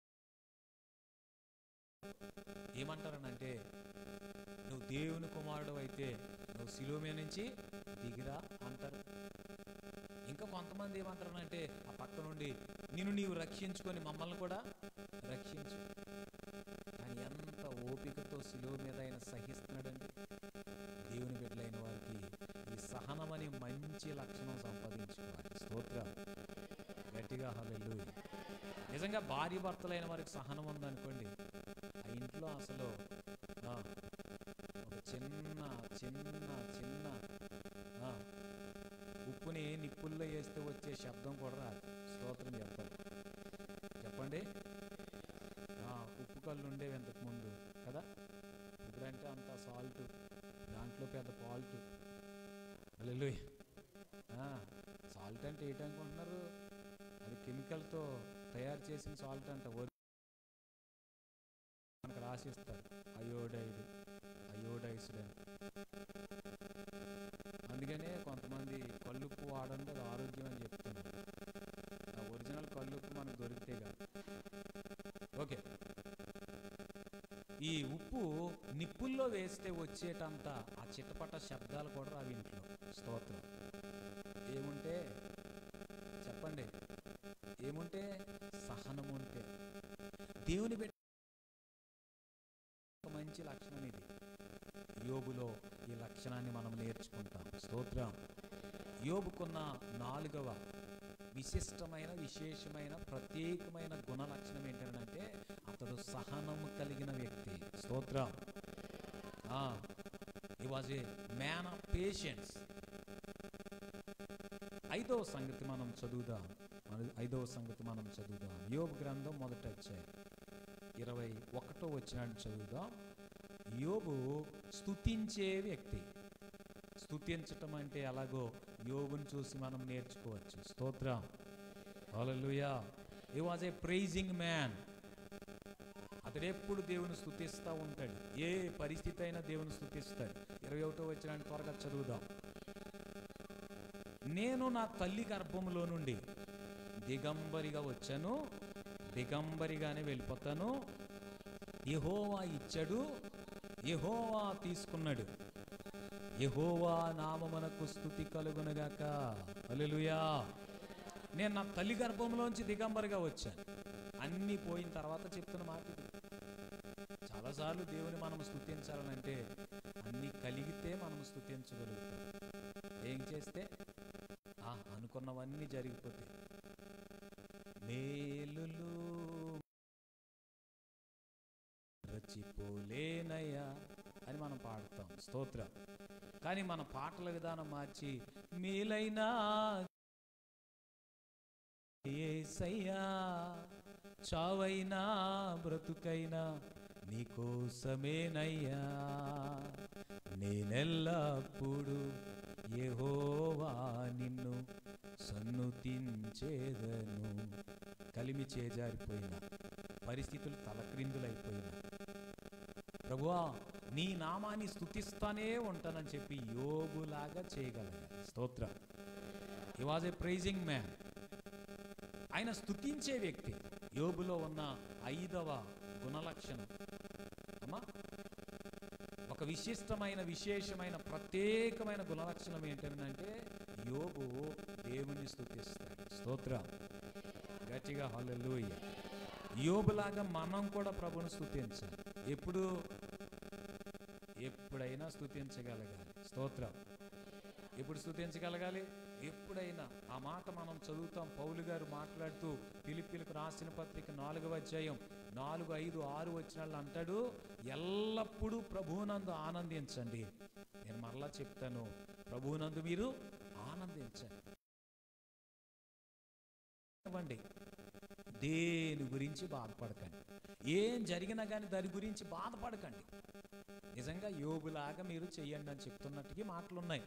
ఏమంటారనంటే నువ్వు దేవుని కుమారుడు అయితే నువ్వు సిలువ మీద నుంచి దిగిరా అంటారు ఇంకా కొంతమంది ఏమంటారనంటే ఆ పక్క నుండి నిన్ను నీవు రక్షించుకొని మమ్మల్ని కూడా రక్షించు కానీ ఎంత ఓపికతో సిలువ మీద ఆయన సహిస్తున్నాడండి దేవుని బిడ్డలైన వారికి ఈ సహనం అనే మంచి లక్షణం సంపాదించుకోవాలి స్తోత్రం గట్టిగా హల్లెలూయా నిజంగా భార్య భర్తలైన వారికి సహనం ఉందనుకోండి ఆ ఇంట్లో అసలు ఆ, ఒక చిన్న చిన్న చిన్న ఆ, ఉప్పుని నిప్పుల్లో వేస్తే వచ్చే శబ్దం కూడా రాదు స్తోత్రం చెప్పాలి చెప్పండి ఆ, ఉప్పు కళ్ళు ఉండేవి ఇంతకు ముందు కదా ఇప్పుడంటే అంత సాల్ట్ దాంట్లో పెద్ద పాల్ట్ అల్లెలు సాల్ట్ అంటే ఏంటనుకుంటున్నారు అది కెమికల్తో తయారు చేసిన సాల్ట్ అంట వరి- మనకు రాసిస్తారు అయోడైడ్ అయోడైస్డ్ అని కొంతమంది కల్లుప్పు వాడండి అది ఆరోగ్యం అని చెప్తున్నారు ఆ ఒరిజినల్ కల్లుప్పు మనకు దొరికితేగా ఓకే ఈ ఉప్పు నిప్పుల్లో వేస్తే వచ్చేటంత ఆ చిట్టపట్ట శబ్దాలు కూడా రావి ఇంట్లో స్తోత్రం ఏముంటే చెప్పండి ఏముంటే సహనం ఉంటే దేవుని బిడ్డ ఒక మంచి లక్షణం ఇది యోబులో ఈ లక్షణాన్ని మనం నేర్చుకుంటాం స్తోత్రం యోబుకున్న నాలుగవ విశిష్టమైన విశేషమైన ప్రత్యేకమైన గుణ లక్షణం ఏంటంటే అతడు సహనం కలిగిన వ్యక్తి స్తోత్రం he was a man of patience ఐదవ సంగతి మనం చదువుదాం మన- ఐదవ సంగతి మనం చదువుదాం యోబు గ్రంథం మొదట వచ్చాయి ఇరవై ఒకటో వచ్చినాడు చదువుదాం యోబు స్తుతించే వ్యక్తి స్తుతించటం అంటే ఎలాగో యోబుని చూసి మనం నేర్చుకోవచ్చు స్తోత్రం హల్లెలూయా he was A pricing man అతడు ఎప్పుడు దేవుని స్తుతిస్తూ ఉంటాడు ఏ పరిస్థితి అయినా దేవుని స్తుతిస్తాడు ఇరవై ఒకటో వచ్చిన త్వరగా చదువుదాం నేను నా తల్లి గర్భంలో నుండి దిగంబరిగా వచ్చాను దిగంబరిగానే వెళ్ళిపోతాను యెహోవా ఇచ్చాడు యెహోవా తీసుకున్నాడు యెహోవా నామమునకు స్థుతి కలుగునగాక హల్లెలూయా నేను నా తల్లి గర్భంలోంచి దిగంబరిగా వచ్చాను అన్నీ పోయిన తర్వాత చెప్తున్న మాట ఇది చాలాసార్లు దేవుని మనం స్థుతించాలనంటే అన్నీ కలిగితే మనం స్థుతించగలుగుతాం ఏం చేస్తే ఆ అనుకున్నవన్నీ జరిగిపోతాయి మేలులు రచిపోలేనయ్యా అని మనం పాడతాం స్తోత్రం కానీ మన పాటల విధానం మార్చి మేలైనా ఏసయ్యా చావైనా బ్రతుకైనా నీకోసమేనయ్యా నేనెల్లప్పుడు యెహోవా నిన్ను సన్నుతించేదను కలిమి చేజారిపోయిన పరిస్థితులు తలక్రిందులైపోయిన ప్రభువా నీ నామాన్ని స్థుతిస్తానే ఉంటానని చెప్పి యోగులాగా చేయగలగాలి స్తోత్రం he was A pricing man ఆయన స్తుతించే వ్యక్తి యోబులో ఉన్న ఐదవ గుణలక్షణం అమ్మా ఒక విశిష్టమైన విశేషమైన ప్రత్యేకమైన గుణలక్షణం ఏంటంటే యోబు దేవుణ్ణి స్తుతిస్తాడు స్తోత్రం గట్టిగా హల్లెలూయ యోబులాగా మనం కూడా ప్రభుని స్తుతించాలి ఎప్పుడు ఎప్పుడైనా స్తుతించగలగాలి స్తోత్రం ఎప్పుడు స్తుతించగలగాలి ఎప్పుడైనా ఆ మాట మనం చదువుతాం పౌలు గారు మాట్లాడుతూ పిలిపిలకు రాసిన పత్రిక నాలుగవ అధ్యాయం నాలుగు ఐదు ఆరు వచ్చిన అంటాడు ఎల్లప్పుడూ ప్రభువునందు ఆనందించండి నేను మరలా చెప్తాను ప్రభువునందు మీరు ఆనందించండి ఇవ్వండి దేని గురించి బాధపడకండి ఏం జరిగినా కానీ దాని గురించి బాధపడకండి నిజంగా యోగులాగా మీరు చెయ్యండి అని చెప్తున్నట్టుగా మాటలున్నాయి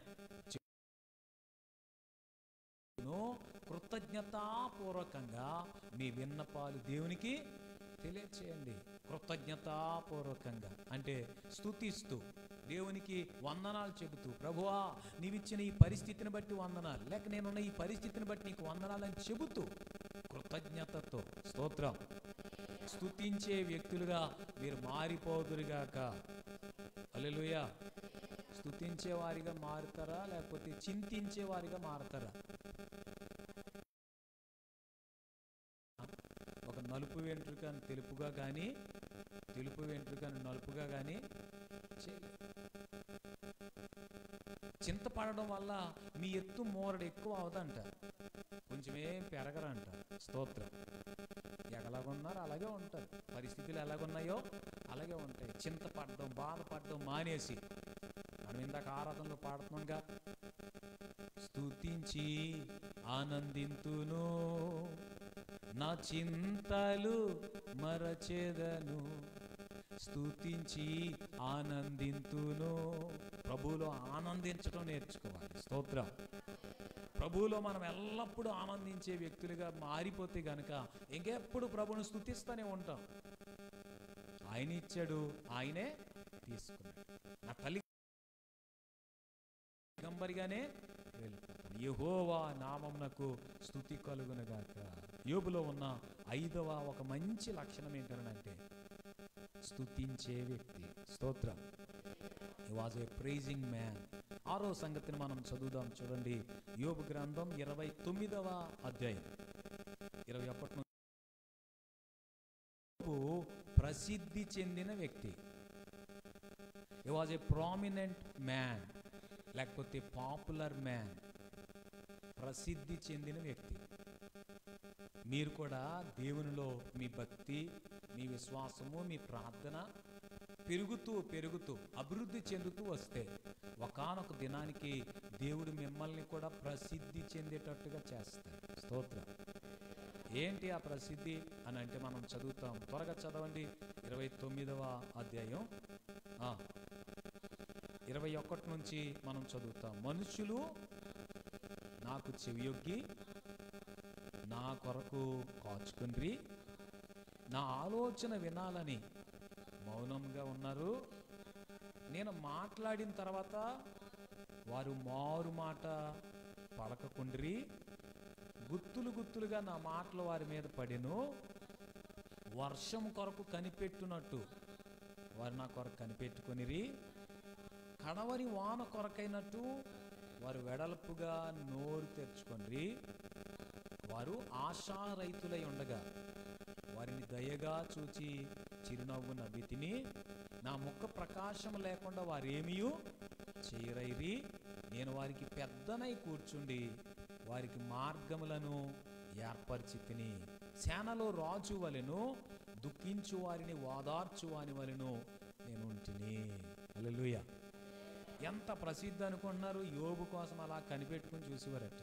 ను కృతజ్ఞతాపూర్వకంగా మీ విన్నపాలు దేవునికి తెలియచేయండి కృతజ్ఞతాపూర్వకంగా అంటే స్తుతిస్తూ దేవునికి వందనాలు చెబుతూ ప్రభువా నీవిచ్చిన ఈ పరిస్థితిని బట్టి వందనాలు లేక నేనున్న ఈ పరిస్థితిని బట్టి నీకు వందనాలని చెబుతూ కృతజ్ఞతతో స్తోత్రం స్తుతించే వ్యక్తులుగా మీరు మారిపోదురుగాక హల్లెలూయా స్తుతించే వారిగా మారుతారా లేకపోతే చింతించే వారిగా మారుతారా ఒక నలుపు వెంట్రుకను తెలుపుగా కానీ తెలుపు వెంట్రుకను నలుపుగా కానీ చేయలేదు చింతపడడం వల్ల మీ ఎత్తు మోరడు ఎక్కువ అవదంట కొంచెం ఏం పెరగరంట స్తోత్రం ఎలాగున్నారో అలాగే ఉంటారు పరిస్థితులు ఎలాగున్నాయో అలాగే ఉంటాయి చింతపడడం బాధపడడం మానేసి మనం ఇందాక ఆరాధనలో పాడుతున్నాంగా స్తుతించి ఆనందింతును నా చింతలు మరచెదను స్తుతించి ఆనందింతును ప్రభువులో ఆనందించడం నేర్చుకోవాలి స్తోత్రం ప్రభువులో మనం ఎల్లప్పుడూ ఆనందించే వ్యక్తులుగా మారిపోతే గనక ఇంకెప్పుడు ప్రభువును స్తుతిస్తూనే ఉంటాం ఆయన ఇచ్చాడు ఆయనే తీసుకున్నాడు నా తల్లి దిగంబరిగానే వెళ్ళిపోతాను యెహోవా నామమునకు స్థుతి కలుగునుగాక యోబులో ఉన్న ఐదవ ఒక మంచి లక్షణం ఏంటనంటే స్తుతించే వ్యక్తి స్తోత్రం he was A pricing man ఆరో సంగతిని మనం చదువుదాం చూడండి యోబు గ్రంథం ఇరవై తొమ్మిదవ అధ్యాయం ఇరవై ఒకటి నుంచి యోబు ప్రసిద్ధి చెందిన వ్యక్తి he was a prominent man లేకపోతే పాపులర్ మ్యాన్ ప్రసిద్ధి చెందిన వ్యక్తి మీరు కూడా దేవునిలో మీ భక్తి మీ విశ్వాసము మీ ప్రార్థన పెరుగుతూ పెరుగుతూ అభివృద్ధి చెందుతూ వస్తే ఒకానొక దినానికి దేవుడు మిమ్మల్ని కూడా ప్రసిద్ధి చెందేటట్టుగా చేస్తాడు స్తోత్రం ఏంటి ఆ ప్రసిద్ధి అని అంటే మనం చదువుతాం త్వరగా చదవండి ఇరవై తొమ్మిదవ అధ్యాయం ఆ, ఇరవై ఒకటి నుంచి మనం చదువుతాం మనుషులు నాకు చెవియొగ్గి నా కొరకు కాచుకుండ్రి నా ఆలోచన వినాలని మౌనంగా ఉన్నారు నేను మాట్లాడిన తర్వాత వారు మారు మాట పలకకుండ్రి గుత్తులు గుత్తులుగా నా మాటలు వారి మీద పడిను వర్షం కొరకు కనిపెట్టునట్టు వారు నా కొరకు కనిపెట్టుకొనిరి కడవరి వాన కొరకైనట్టు వారు వెడల్పుగా నోరు తెరుచుకొనిరి వారు ఆశారైతులై ఉండగా వారిని దయగా చూచి చిరునవ్వు నవ్వి తిని నా ముఖ ప్రకాశం లేకుండా వారేమియు చేయరైరి నేను వారికి పెద్దనై కూర్చుండి వారికి మార్గములను ఏర్పరిచి తిని సేనలో రాజు వలెను దుఃఖించు వారిని ఓదార్చు వాని వలెను నేను ఉంటిని హల్లెలూయా ఎంత ప్రసిద్ధి అనుకుంటున్నారు యోబు కోసం అలా కనిపెట్టుకుని చూసేవారట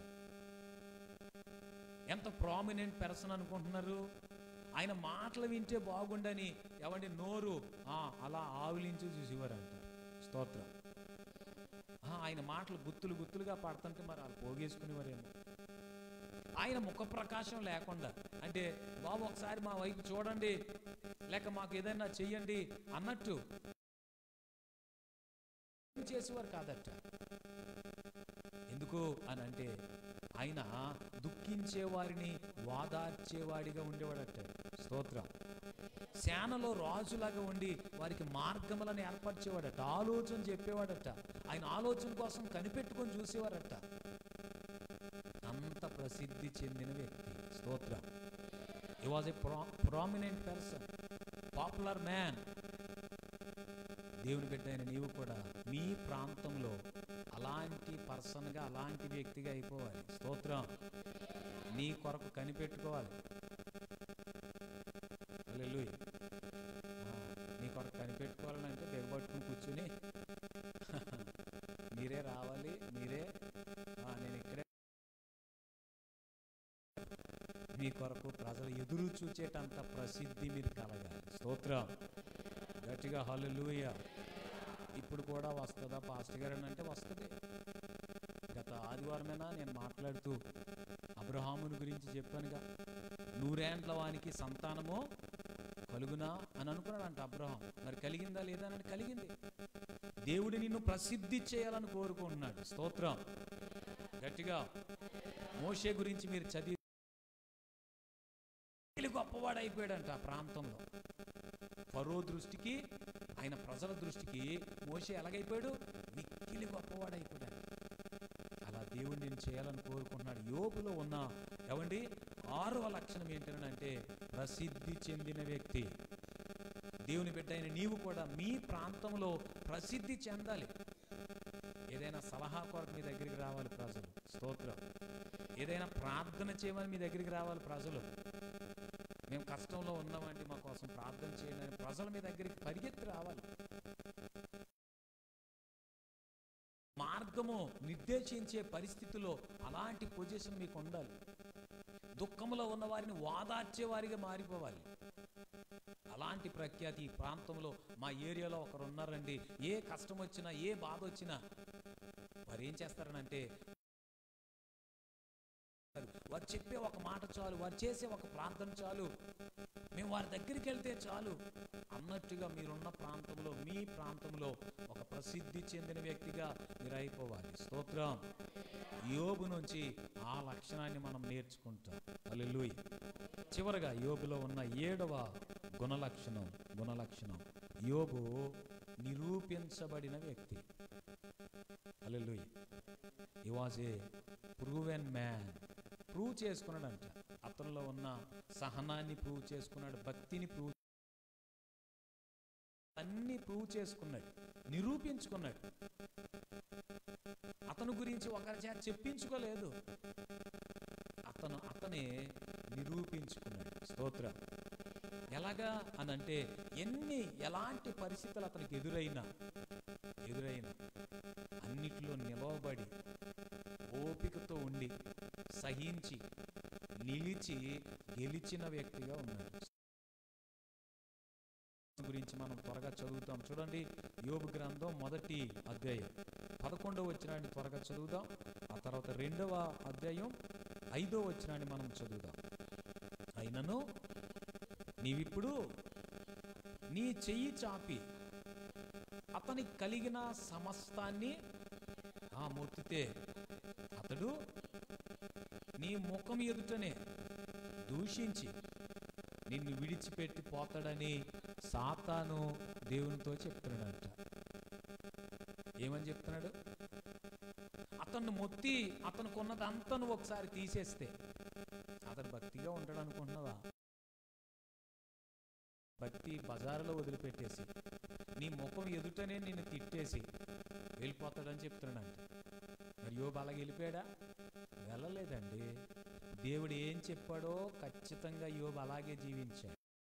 ఎంత ప్రామినెంట్ పర్సన్ అనుకుంటున్నారు ఆయన మాటలు వింటే బాగుండని ఎవండి నోరు ఆ, అలా ఆవులించి చూసేవారంట స్తోత్రం ఆ, ఆయన మాటలు గుత్తులు గుత్తులుగా పడుతుంటే మరి వాళ్ళు పోగేసుకునేవారేమో ఆయన ముఖ ప్రకాశం లేకుండా అంటే బాబు ఒకసారి మా వైపు చూడండి లేక మాకు ఏదైనా చెయ్యండి అన్నట్టు ఏం చేసేవారు కాదట ఎందుకు అని అంటే ఆయన దుఃఖించే వారిని వాదార్చేవాడిగా ఉండేవాడట స్తోత్రం సేనలో రాజులాగా ఉండి వారికి మార్గములను ఏర్పరిచేవాడట ఆలోచన చెప్పేవాడట ఆయన ఆలోచన కోసం కనిపెట్టుకొని చూసేవారట అంత ప్రసిద్ధి చెందిన వ్యక్తి స్తోత్రం he was a prominent person popular man దేవుని బిడ్డ అయిన నీవు కూడా మీ ప్రాంతంలో అలాంటి పర్సన్గా అలాంటి వ్యక్తిగా అయిపోవాలి స్తోత్రం నీ కొరకు కనిపెట్టుకోవాలి హల్లెలూయా. ఆ, నీ కొరకు కనిపెట్టుకోవాలని అంటే బెగబట్టుకుని కూర్చుని మీరే రావాలి మీరే ఆ, నేను ఇక్కడే మీ కొరకు ప్రజలు ఎదురు చూచేటంత ప్రసిద్ధి మీరు కలగాలి స్తోత్రం గట్టిగా హల్లెలూయ ఇప్పుడు కూడా వస్తుందా పాస్టర్ గారు అని అంటే వస్తుంది గత ఆదివారమేనా నేను మాట్లాడుతూ అబ్రహాముని గురించి చెప్పానుగా నూరేండ్ల వానికి సంతానము కలుగునా అని అనుకున్నాడంట అబ్రహాం మరి కలిగిందా లేదా అని కలిగింది దేవుడు నిన్ను ప్రసిద్ధి చేయాలని కోరుకుంటున్నాడు స్తోత్రం గట్టిగా మోషే గురించి మీరు చదివి గొప్పవాడు అయిపోయాడంట ఆ ప్రాంతంలో ఫరో దృష్టికి ఆయన ప్రజల దృష్టికి మోషే ఎలాగైపోయాడు మిక్కిలి గొప్పవాడైపోయాడు అలా దేవుడు నేను చేయాలని కోరుకుంటున్నాడు యోగులో ఉన్న ఏమండి ఆరవ లక్షణం ఏంటంటే ప్రసిద్ధి చెందిన వ్యక్తి దేవుని బిడ్డ అయిన నీవు కూడా మీ ప్రాంతంలో ప్రసిద్ధి చెందాలి ఏదైనా సలహా కొరకు మీ దగ్గరికి రావాలి ప్రజలు స్తోత్రం ఏదైనా ప్రార్థన చేయమని మీ దగ్గరికి రావాలి ప్రజలు మేము కష్టంలో ఉన్నామండి మా కోసం ప్రార్థన చేయండి అని ప్రజలు మీ దగ్గరికి పరిగెత్తి రావాలి మార్గము నిర్దేశించే పరిస్థితిలో అలాంటి పొజిషన్ మీకు ఉండాలి దుఃఖంలో ఉన్న వారిని వాదార్చే వారిగా మారిపోవాలి అలాంటి ప్రఖ్యాతి ఈ ప్రాంతంలో మా ఏరియాలో ఒకరు ఉన్నారండి ఏ కష్టం వచ్చినా ఏ బాధ వచ్చినా వారు ఏం చేస్తారనంటే వారు చెప్పే ఒక మాట చాలు వారు చేసే ఒక ప్రార్థన చాలు మేము వారి దగ్గరికి వెళ్తే చాలు అన్నట్టుగా మీరున్న ప్రాంతంలో మీ ప్రాంతంలో ఒక ప్రసిద్ధి చెందిన వ్యక్తిగా మీరు అయిపోవాలి స్తోత్రం యోబు నుంచి ఆ లక్షణాన్ని మనం నేర్చుకుంటాం హల్లెలూయా చివరగా యోబులో ఉన్న ఏడవ గుణలక్షణం గుణలక్షణం యోబు నిరూపించబడిన వ్యక్తి హల్లెలూయా he was a proven man prove చేసుకున్నాడంట అతనిలో ఉన్న సహనాన్ని ప్రూవ్ చేసుకున్నాడు భక్తిని ప్రూవ్ అన్ని ప్రూవ్ చేసుకున్నాడు నిరూపించుకున్నాడు అతను గురించి ఒకరి చేత చెప్పించుకోలేదు అతను అతనే నిరూపించుకున్నాడు స్తోత్రం ఎలాగా అని అంటే ఎన్ని ఎలాంటి పరిస్థితులు అతనికి ఎదురైనా ఎదురైనా అన్నిటిలో నిలవబడి ఓపికతో ఉండి సహించి నిలిచి గెలిచిన వ్యక్తిగా ఉన్నాడు గురించి మనం త్వరగా చదువుతాం చూడండి యోబు గ్రంథం మొదటి అధ్యాయం పదకొండవ వచ్చినాన్ని త్వరగా చదువుదాం ఆ తర్వాత రెండవ అధ్యాయం ఐదో వచ్చినాన్ని మనం చదువుదాం అయినను నీవిప్పుడు నీ చెయ్యి చాపి అతనికి కలిగిన సమస్తాన్ని ఆ మొత్తితే అతడు నీ ముఖం ఎదుటనే దూషించి నిన్ను విడిచిపెట్టి పోతాడని సాతాను దేవునితో చెప్తున్నాడంట ఏమని చెప్తున్నాడు అతన్ని మొత్తి అతనికి ఉన్నదంతా నువ్వు ఒకసారి తీసేస్తే అతను భక్తిగా ఉంటాడు అనుకుంటున్నావా భక్తి బజారులో వదిలిపెట్టేసి నీ ముఖం ఎదుటనే నిన్ను తిట్టేసి వెళ్ళిపోతాడని చెప్తున్నాడంట మరి యోబు అలాగే వెళ్ళిపోయాడా వెళ్ళలేదండి దేవుడు ఏం చెప్పాడో ఖచ్చితంగా యోబు అలాగే జీవించాడు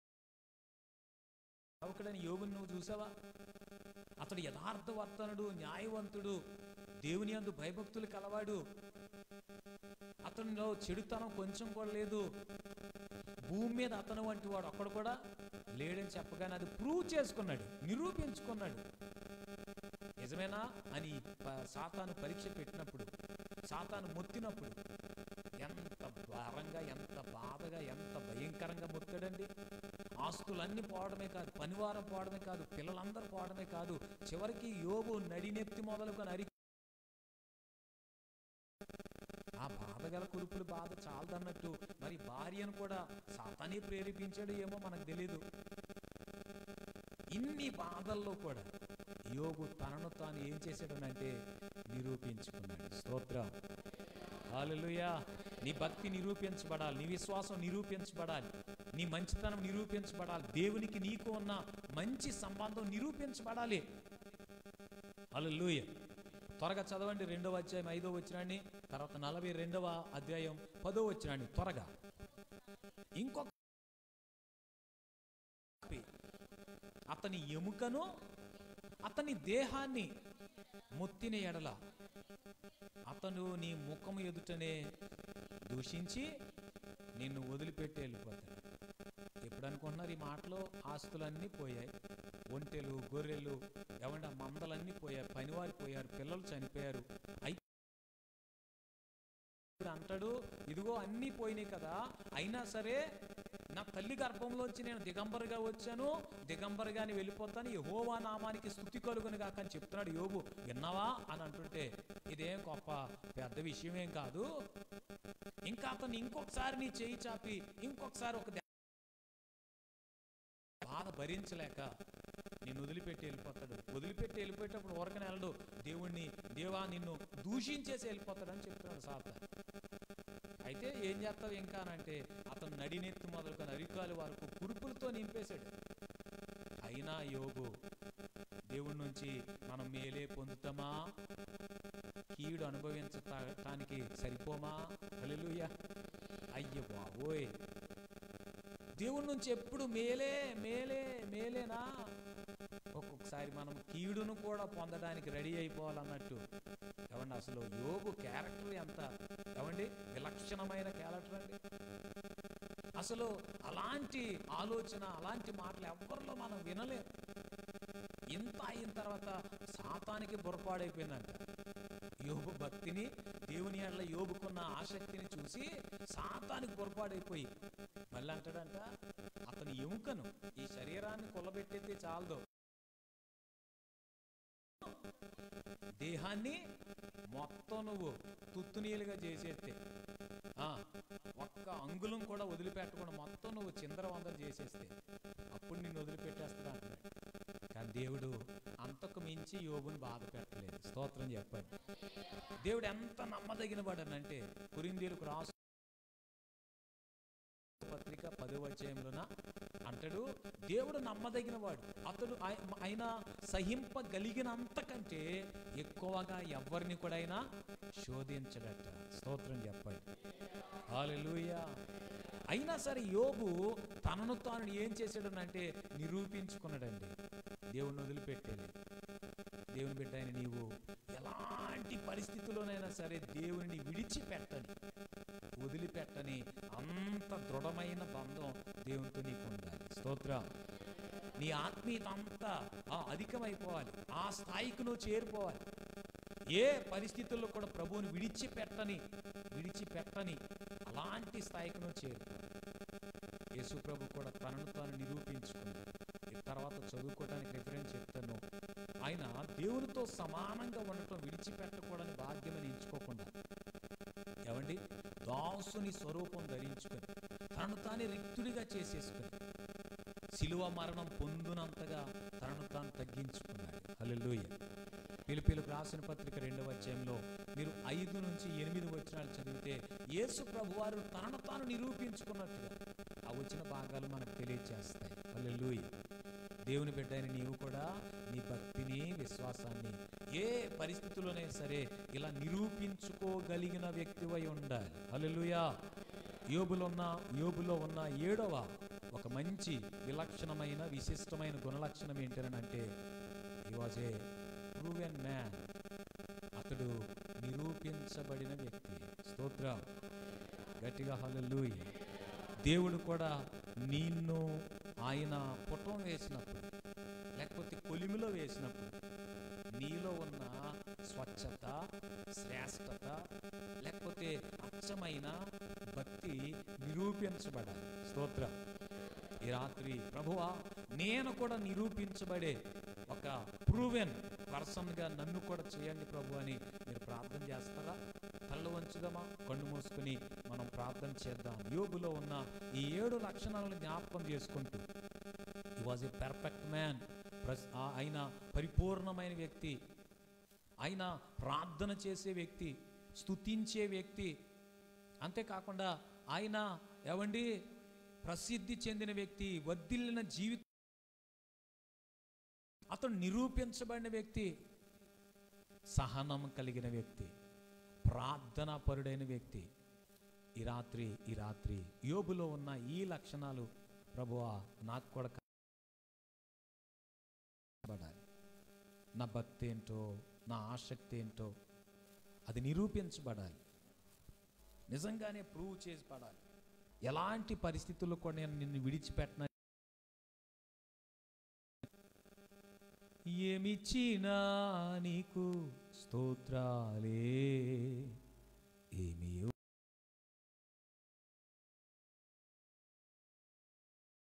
ఒకడని యోబుని నువ్వు చూసావా అతడు యథార్థవర్తనుడు న్యాయవంతుడు దేవుని అందు భయభక్తులు కలవాడు అతనిలో చెడుతనం కొంచెం కూడా లేదు భూమి మీద అతను వంటి వాడు ఒక్కడు కూడా లేడని చెప్పగానే అది ప్రూవ్ చేసుకున్నాడు నిరూపించుకున్నాడు నిజమేనా అని ప- సాతాను పరీక్ష పెట్టినప్పుడు సాతాను మొత్తినప్పుడు ఎంత భారంగా ఎంత బాధగా ఎంత భయంకరంగా మొత్తాడండి ఆస్తులన్నీ పోవడమే కాదు పనివారం పోవడమే కాదు పిల్లలందరూ పోవడమే కాదు చివరికి యోబు నడినెత్తి మొదలుకొని అరి ఆ బాధ గల కురుపులు బాధ చాలదన్నట్టు మరి భార్యను కూడా సాతానే ప్రేరేపించాడు ఏమో మనకు తెలియదు ఇన్ని బాధల్లో కూడా యోగు తనను తాను ఏం చేశాడనంటే నిరూపించుకున్నాడు స్తోత్రం హల్లెలూయా నీ భక్తి నిరూపించబడాలి నీ విశ్వాసం నిరూపించబడాలి నీ మంచితనం నిరూపించబడాలి దేవునికి నీకు ఉన్న మంచి సంబంధం నిరూపించబడాలి హల్లెలూయా త్వరగా చదవండి రెండవ అధ్యాయం ఐదో వచ్చినాన్ని తర్వాత నలభై రెండవ అధ్యాయం పదో వచ్చినాన్ని త్వరగా ఇంకొక అతని ఎముకను అతని దేహాన్ని మొత్తిన ఎడల అతను నీ ముఖం ఎదుటనే దూషించి నిన్ను వదిలిపెట్టి వెళ్ళిపోతాడు ఎప్పుడు అనుకుంటున్నారు ఈ మాటలో ఆస్తులన్నీ పోయాయి ఒంటెలు గొర్రెలు ఏమంటే ఆ మందలన్నీ పోయారు పనివారు పోయారు పిల్లలు చనిపోయారు అయితే ఇప్పుడు అంటాడు ఇదిగో అన్నీ పోయినాయి కదా అయినా సరే నా తల్లి గర్భంలోంచి నేను దిగంబరుగా వచ్చాను దిగంబరుగాని వెళ్ళిపోతాను యెహోవా నామానికి స్థుతి కలుగును కాక అని చెప్తున్నాడు యోబు విన్నావా అని అంటుంటే ఇదేం గొప్ప పెద్ద విషయమేం కాదు ఇంకా అతను ఇంకొకసారి నీ చేయి చాపి ఇంకొకసారి ఒక దెబ్బ బాధ భరించలేక నిన్ను వదిలిపెట్టి వెళ్ళిపోతాడు వదిలిపెట్టి వెళ్ళిపోయేటప్పుడు ఊరకనే వెళ్ళడు దేవుణ్ణి దేవా నిన్ను దూషించేసి వెళ్ళిపోతాడని చెప్తున్నాడు సాత అయితే ఏం చేస్తావు ఇంకా అంటే అతను నడినెత్తి మొదలుకొని అరికాలు వరకు కురుపులతో నింపేశాడు అయినా యోగు దేవుడి నుంచి మనం మేలే పొందుతామా కీడు అనుభవించటానికి సరిపోమా హల్లెలూయా అయ్య బాబోయ్ దేవుడి నుంచి ఎప్పుడు మేలే మేలే మేలేనా ఒక్కొక్కసారి మనం కీడును కూడా పొందడానికి రెడీ అయిపోవాలన్నట్టు ఏమండి అసలు యోగు క్యారెక్టర్ ఎంత ఏమండి విలక్షణమైన క్యారెక్టర్ అండి అసలు అలాంటి ఆలోచన అలాంటి మాటలు ఎవరిలో మనం వినలేం ఇంత అయిన తర్వాత సాతానికి బుర్రపాడైపోయిందంట యోబు భక్తిని దేవుని ఎడల యోబుకున్న ఆసక్తిని చూసి సాతానికి పొరపాడైపోయి మళ్ళీ అంటాడంట అతని ఎముకను ఈ శరీరాన్ని కొల్లబెట్టేస్తే చాలదు దేహాన్ని మొత్తం నువ్వు తుత్తునీలుగా చేసేస్తే ఆ, ఒక్క అంగుళం కూడా వదిలిపెట్టకుండా మొత్తం నువ్వు చిందరవందర చేసేస్తే అప్పుడు నిన్ను వదిలిపెట్టేస్తాడు అంటున్నాడు కానీ దేవుడు అంతకు మించి యోగుని బాధ పెట్టలేదు స్తోత్రం చెప్పండి దేవుడు ఎంత నమ్మదగిన వాడనంటే కురిందీలకు రాసు పత్రిక పదవ అధ్యాయంలోన అంటాడు దేవుడు నమ్మదగిన వాడు అతడు ఆయ- ఆయన సహింపగలిగినంతకంటే ఎక్కువగా ఎవరిని కూడా ఆయన శోధించడట స్తోత్రం చెప్పండి హల్లెలూయా అయినా సరే యోబు తనను తాను ఏం చేశాడనంటే నిరూపించుకున్నాడండి దేవుణ్ణి వదిలిపెట్టేది దేవుని బిడ్డ అయిన నీవు ఎలాంటి పరిస్థితుల్లోనైనా సరే దేవుని విడిచిపెట్టని వదిలిపెట్టని అంత దృఢమైన బంధం దేవునితో నీకు ఉండాలి స్తోత్రం నీ ఆత్మీయత అంతా ఆ అధికమైపోవాలి ఆ స్థాయికి నువ్వు చేరిపోవాలి ఏ పరిస్థితుల్లో కూడా ప్రభువుని విడిచిపెట్టని విడిచిపెట్టని అలాంటి స్థాయికి నువ్వు చేరుకోవాలి యేసు ప్రభు కూడా తనను తాను నిరూపించుకున్నాడు ఈ తర్వాత చదువుకోవడానికి రిఫరెన్స్ చెప్తాను ఆయన దేవునితో సమానంగా ఉండటం విడిచిపెట్టకూడని భాగ్యమని ఎంచుకోకుండా ఏమండి దాసుని స్వరూపం ధరించుకొని తనను తానే రిక్తుడిగా చేసేసుకొని శిలువ మరణం పొందునంతగా తనను తాను తగ్గించుకున్నాడు హల్లెలూయ పిలుపులకు రాసిన పత్రిక రెండవ అధ్యాయంలో మీరు ఐదు నుంచి ఎనిమిది వచనాలు చదివితే యేసు ప్రభువారు తనను తాను నిరూపించుకున్నట్టుగా ఆ వచ్చిన భాగాలు మనకు తెలియజేస్తాయి హల్లెలూయ దేవుని బిడ్డ అయిన నీవు కూడా నీ భక్తిని విశ్వాసాన్ని ఏ పరిస్థితుల్లోనే సరే ఇలా నిరూపించుకోగలిగిన వ్యక్తివై ఉండాలి హల్లెలూయా యోబులో ఉన్న యోబులో ఉన్న ఏడవ ఒక మంచి విలక్షణమైన విశిష్టమైన గుణలక్షణం ఏంటనంటే ఈ వాజ్ ఏ ప్రూవెన్ మ్యాన్ అతడు నిరూపించబడిన వ్యక్తి స్తోత్రం గట్టిగా హల్లెలూయ దేవుడు కూడా నిన్ను ఆయన పుటం వేసినప్పుడు లేకపోతే కొలిమిలో వేసినప్పుడు నీలో ఉన్న స్వచ్ఛత శ్రేష్టత లేకపోతే అచ్చమైన భక్తి నిరూపించబడాలి స్తోత్రం ఈ రాత్రి ప్రభువా నేను కూడా నిరూపించబడే ఒక ప్రూవెన్ పర్సన్గా నన్ను కూడా చేయండి ప్రభు అని మీరు ప్రార్థన చేస్తారా కళ్ళు వంచుదామా కళ్ళు మూసుకుని మనం ప్రార్థన చేద్దాం యోగులో ఉన్న ఈ ఏడు లక్షణాలను జ్ఞాపకం చేసుకుంటూ ఈ వాజ్ ఏ పర్ఫెక్ట్ మ్యాన్ ఆయన పరిపూర్ణమైన వ్యక్తి ఆయన ప్రార్థన చేసే వ్యక్తి స్తుతించే వ్యక్తి అంతేకాకుండా ఆయన ఏవండి ప్రసిద్ధి చెందిన వ్యక్తి వర్ధిల్లిన జీవితం అతను నిరూపించబడిన వ్యక్తి సహనం కలిగిన వ్యక్తి ప్రార్థన పరుడైన వ్యక్తి ఈ రాత్రి ఈ రాత్రి యోబులో ఉన్న ఈ లక్షణాలు ప్రభువా నాకు కూడా కనబడాలి నా భక్తి ఏంటో నా ఆసక్తి ఏంటో అది నిరూపించబడాలి నిజంగానే ప్రూవ్ చేసి పడాలి ఎలాంటి పరిస్థితుల్లో కూడా నేను నిన్ను విడిచిపెట్టిన ఏమిచ్చినా నీకు స్తోత్రాలే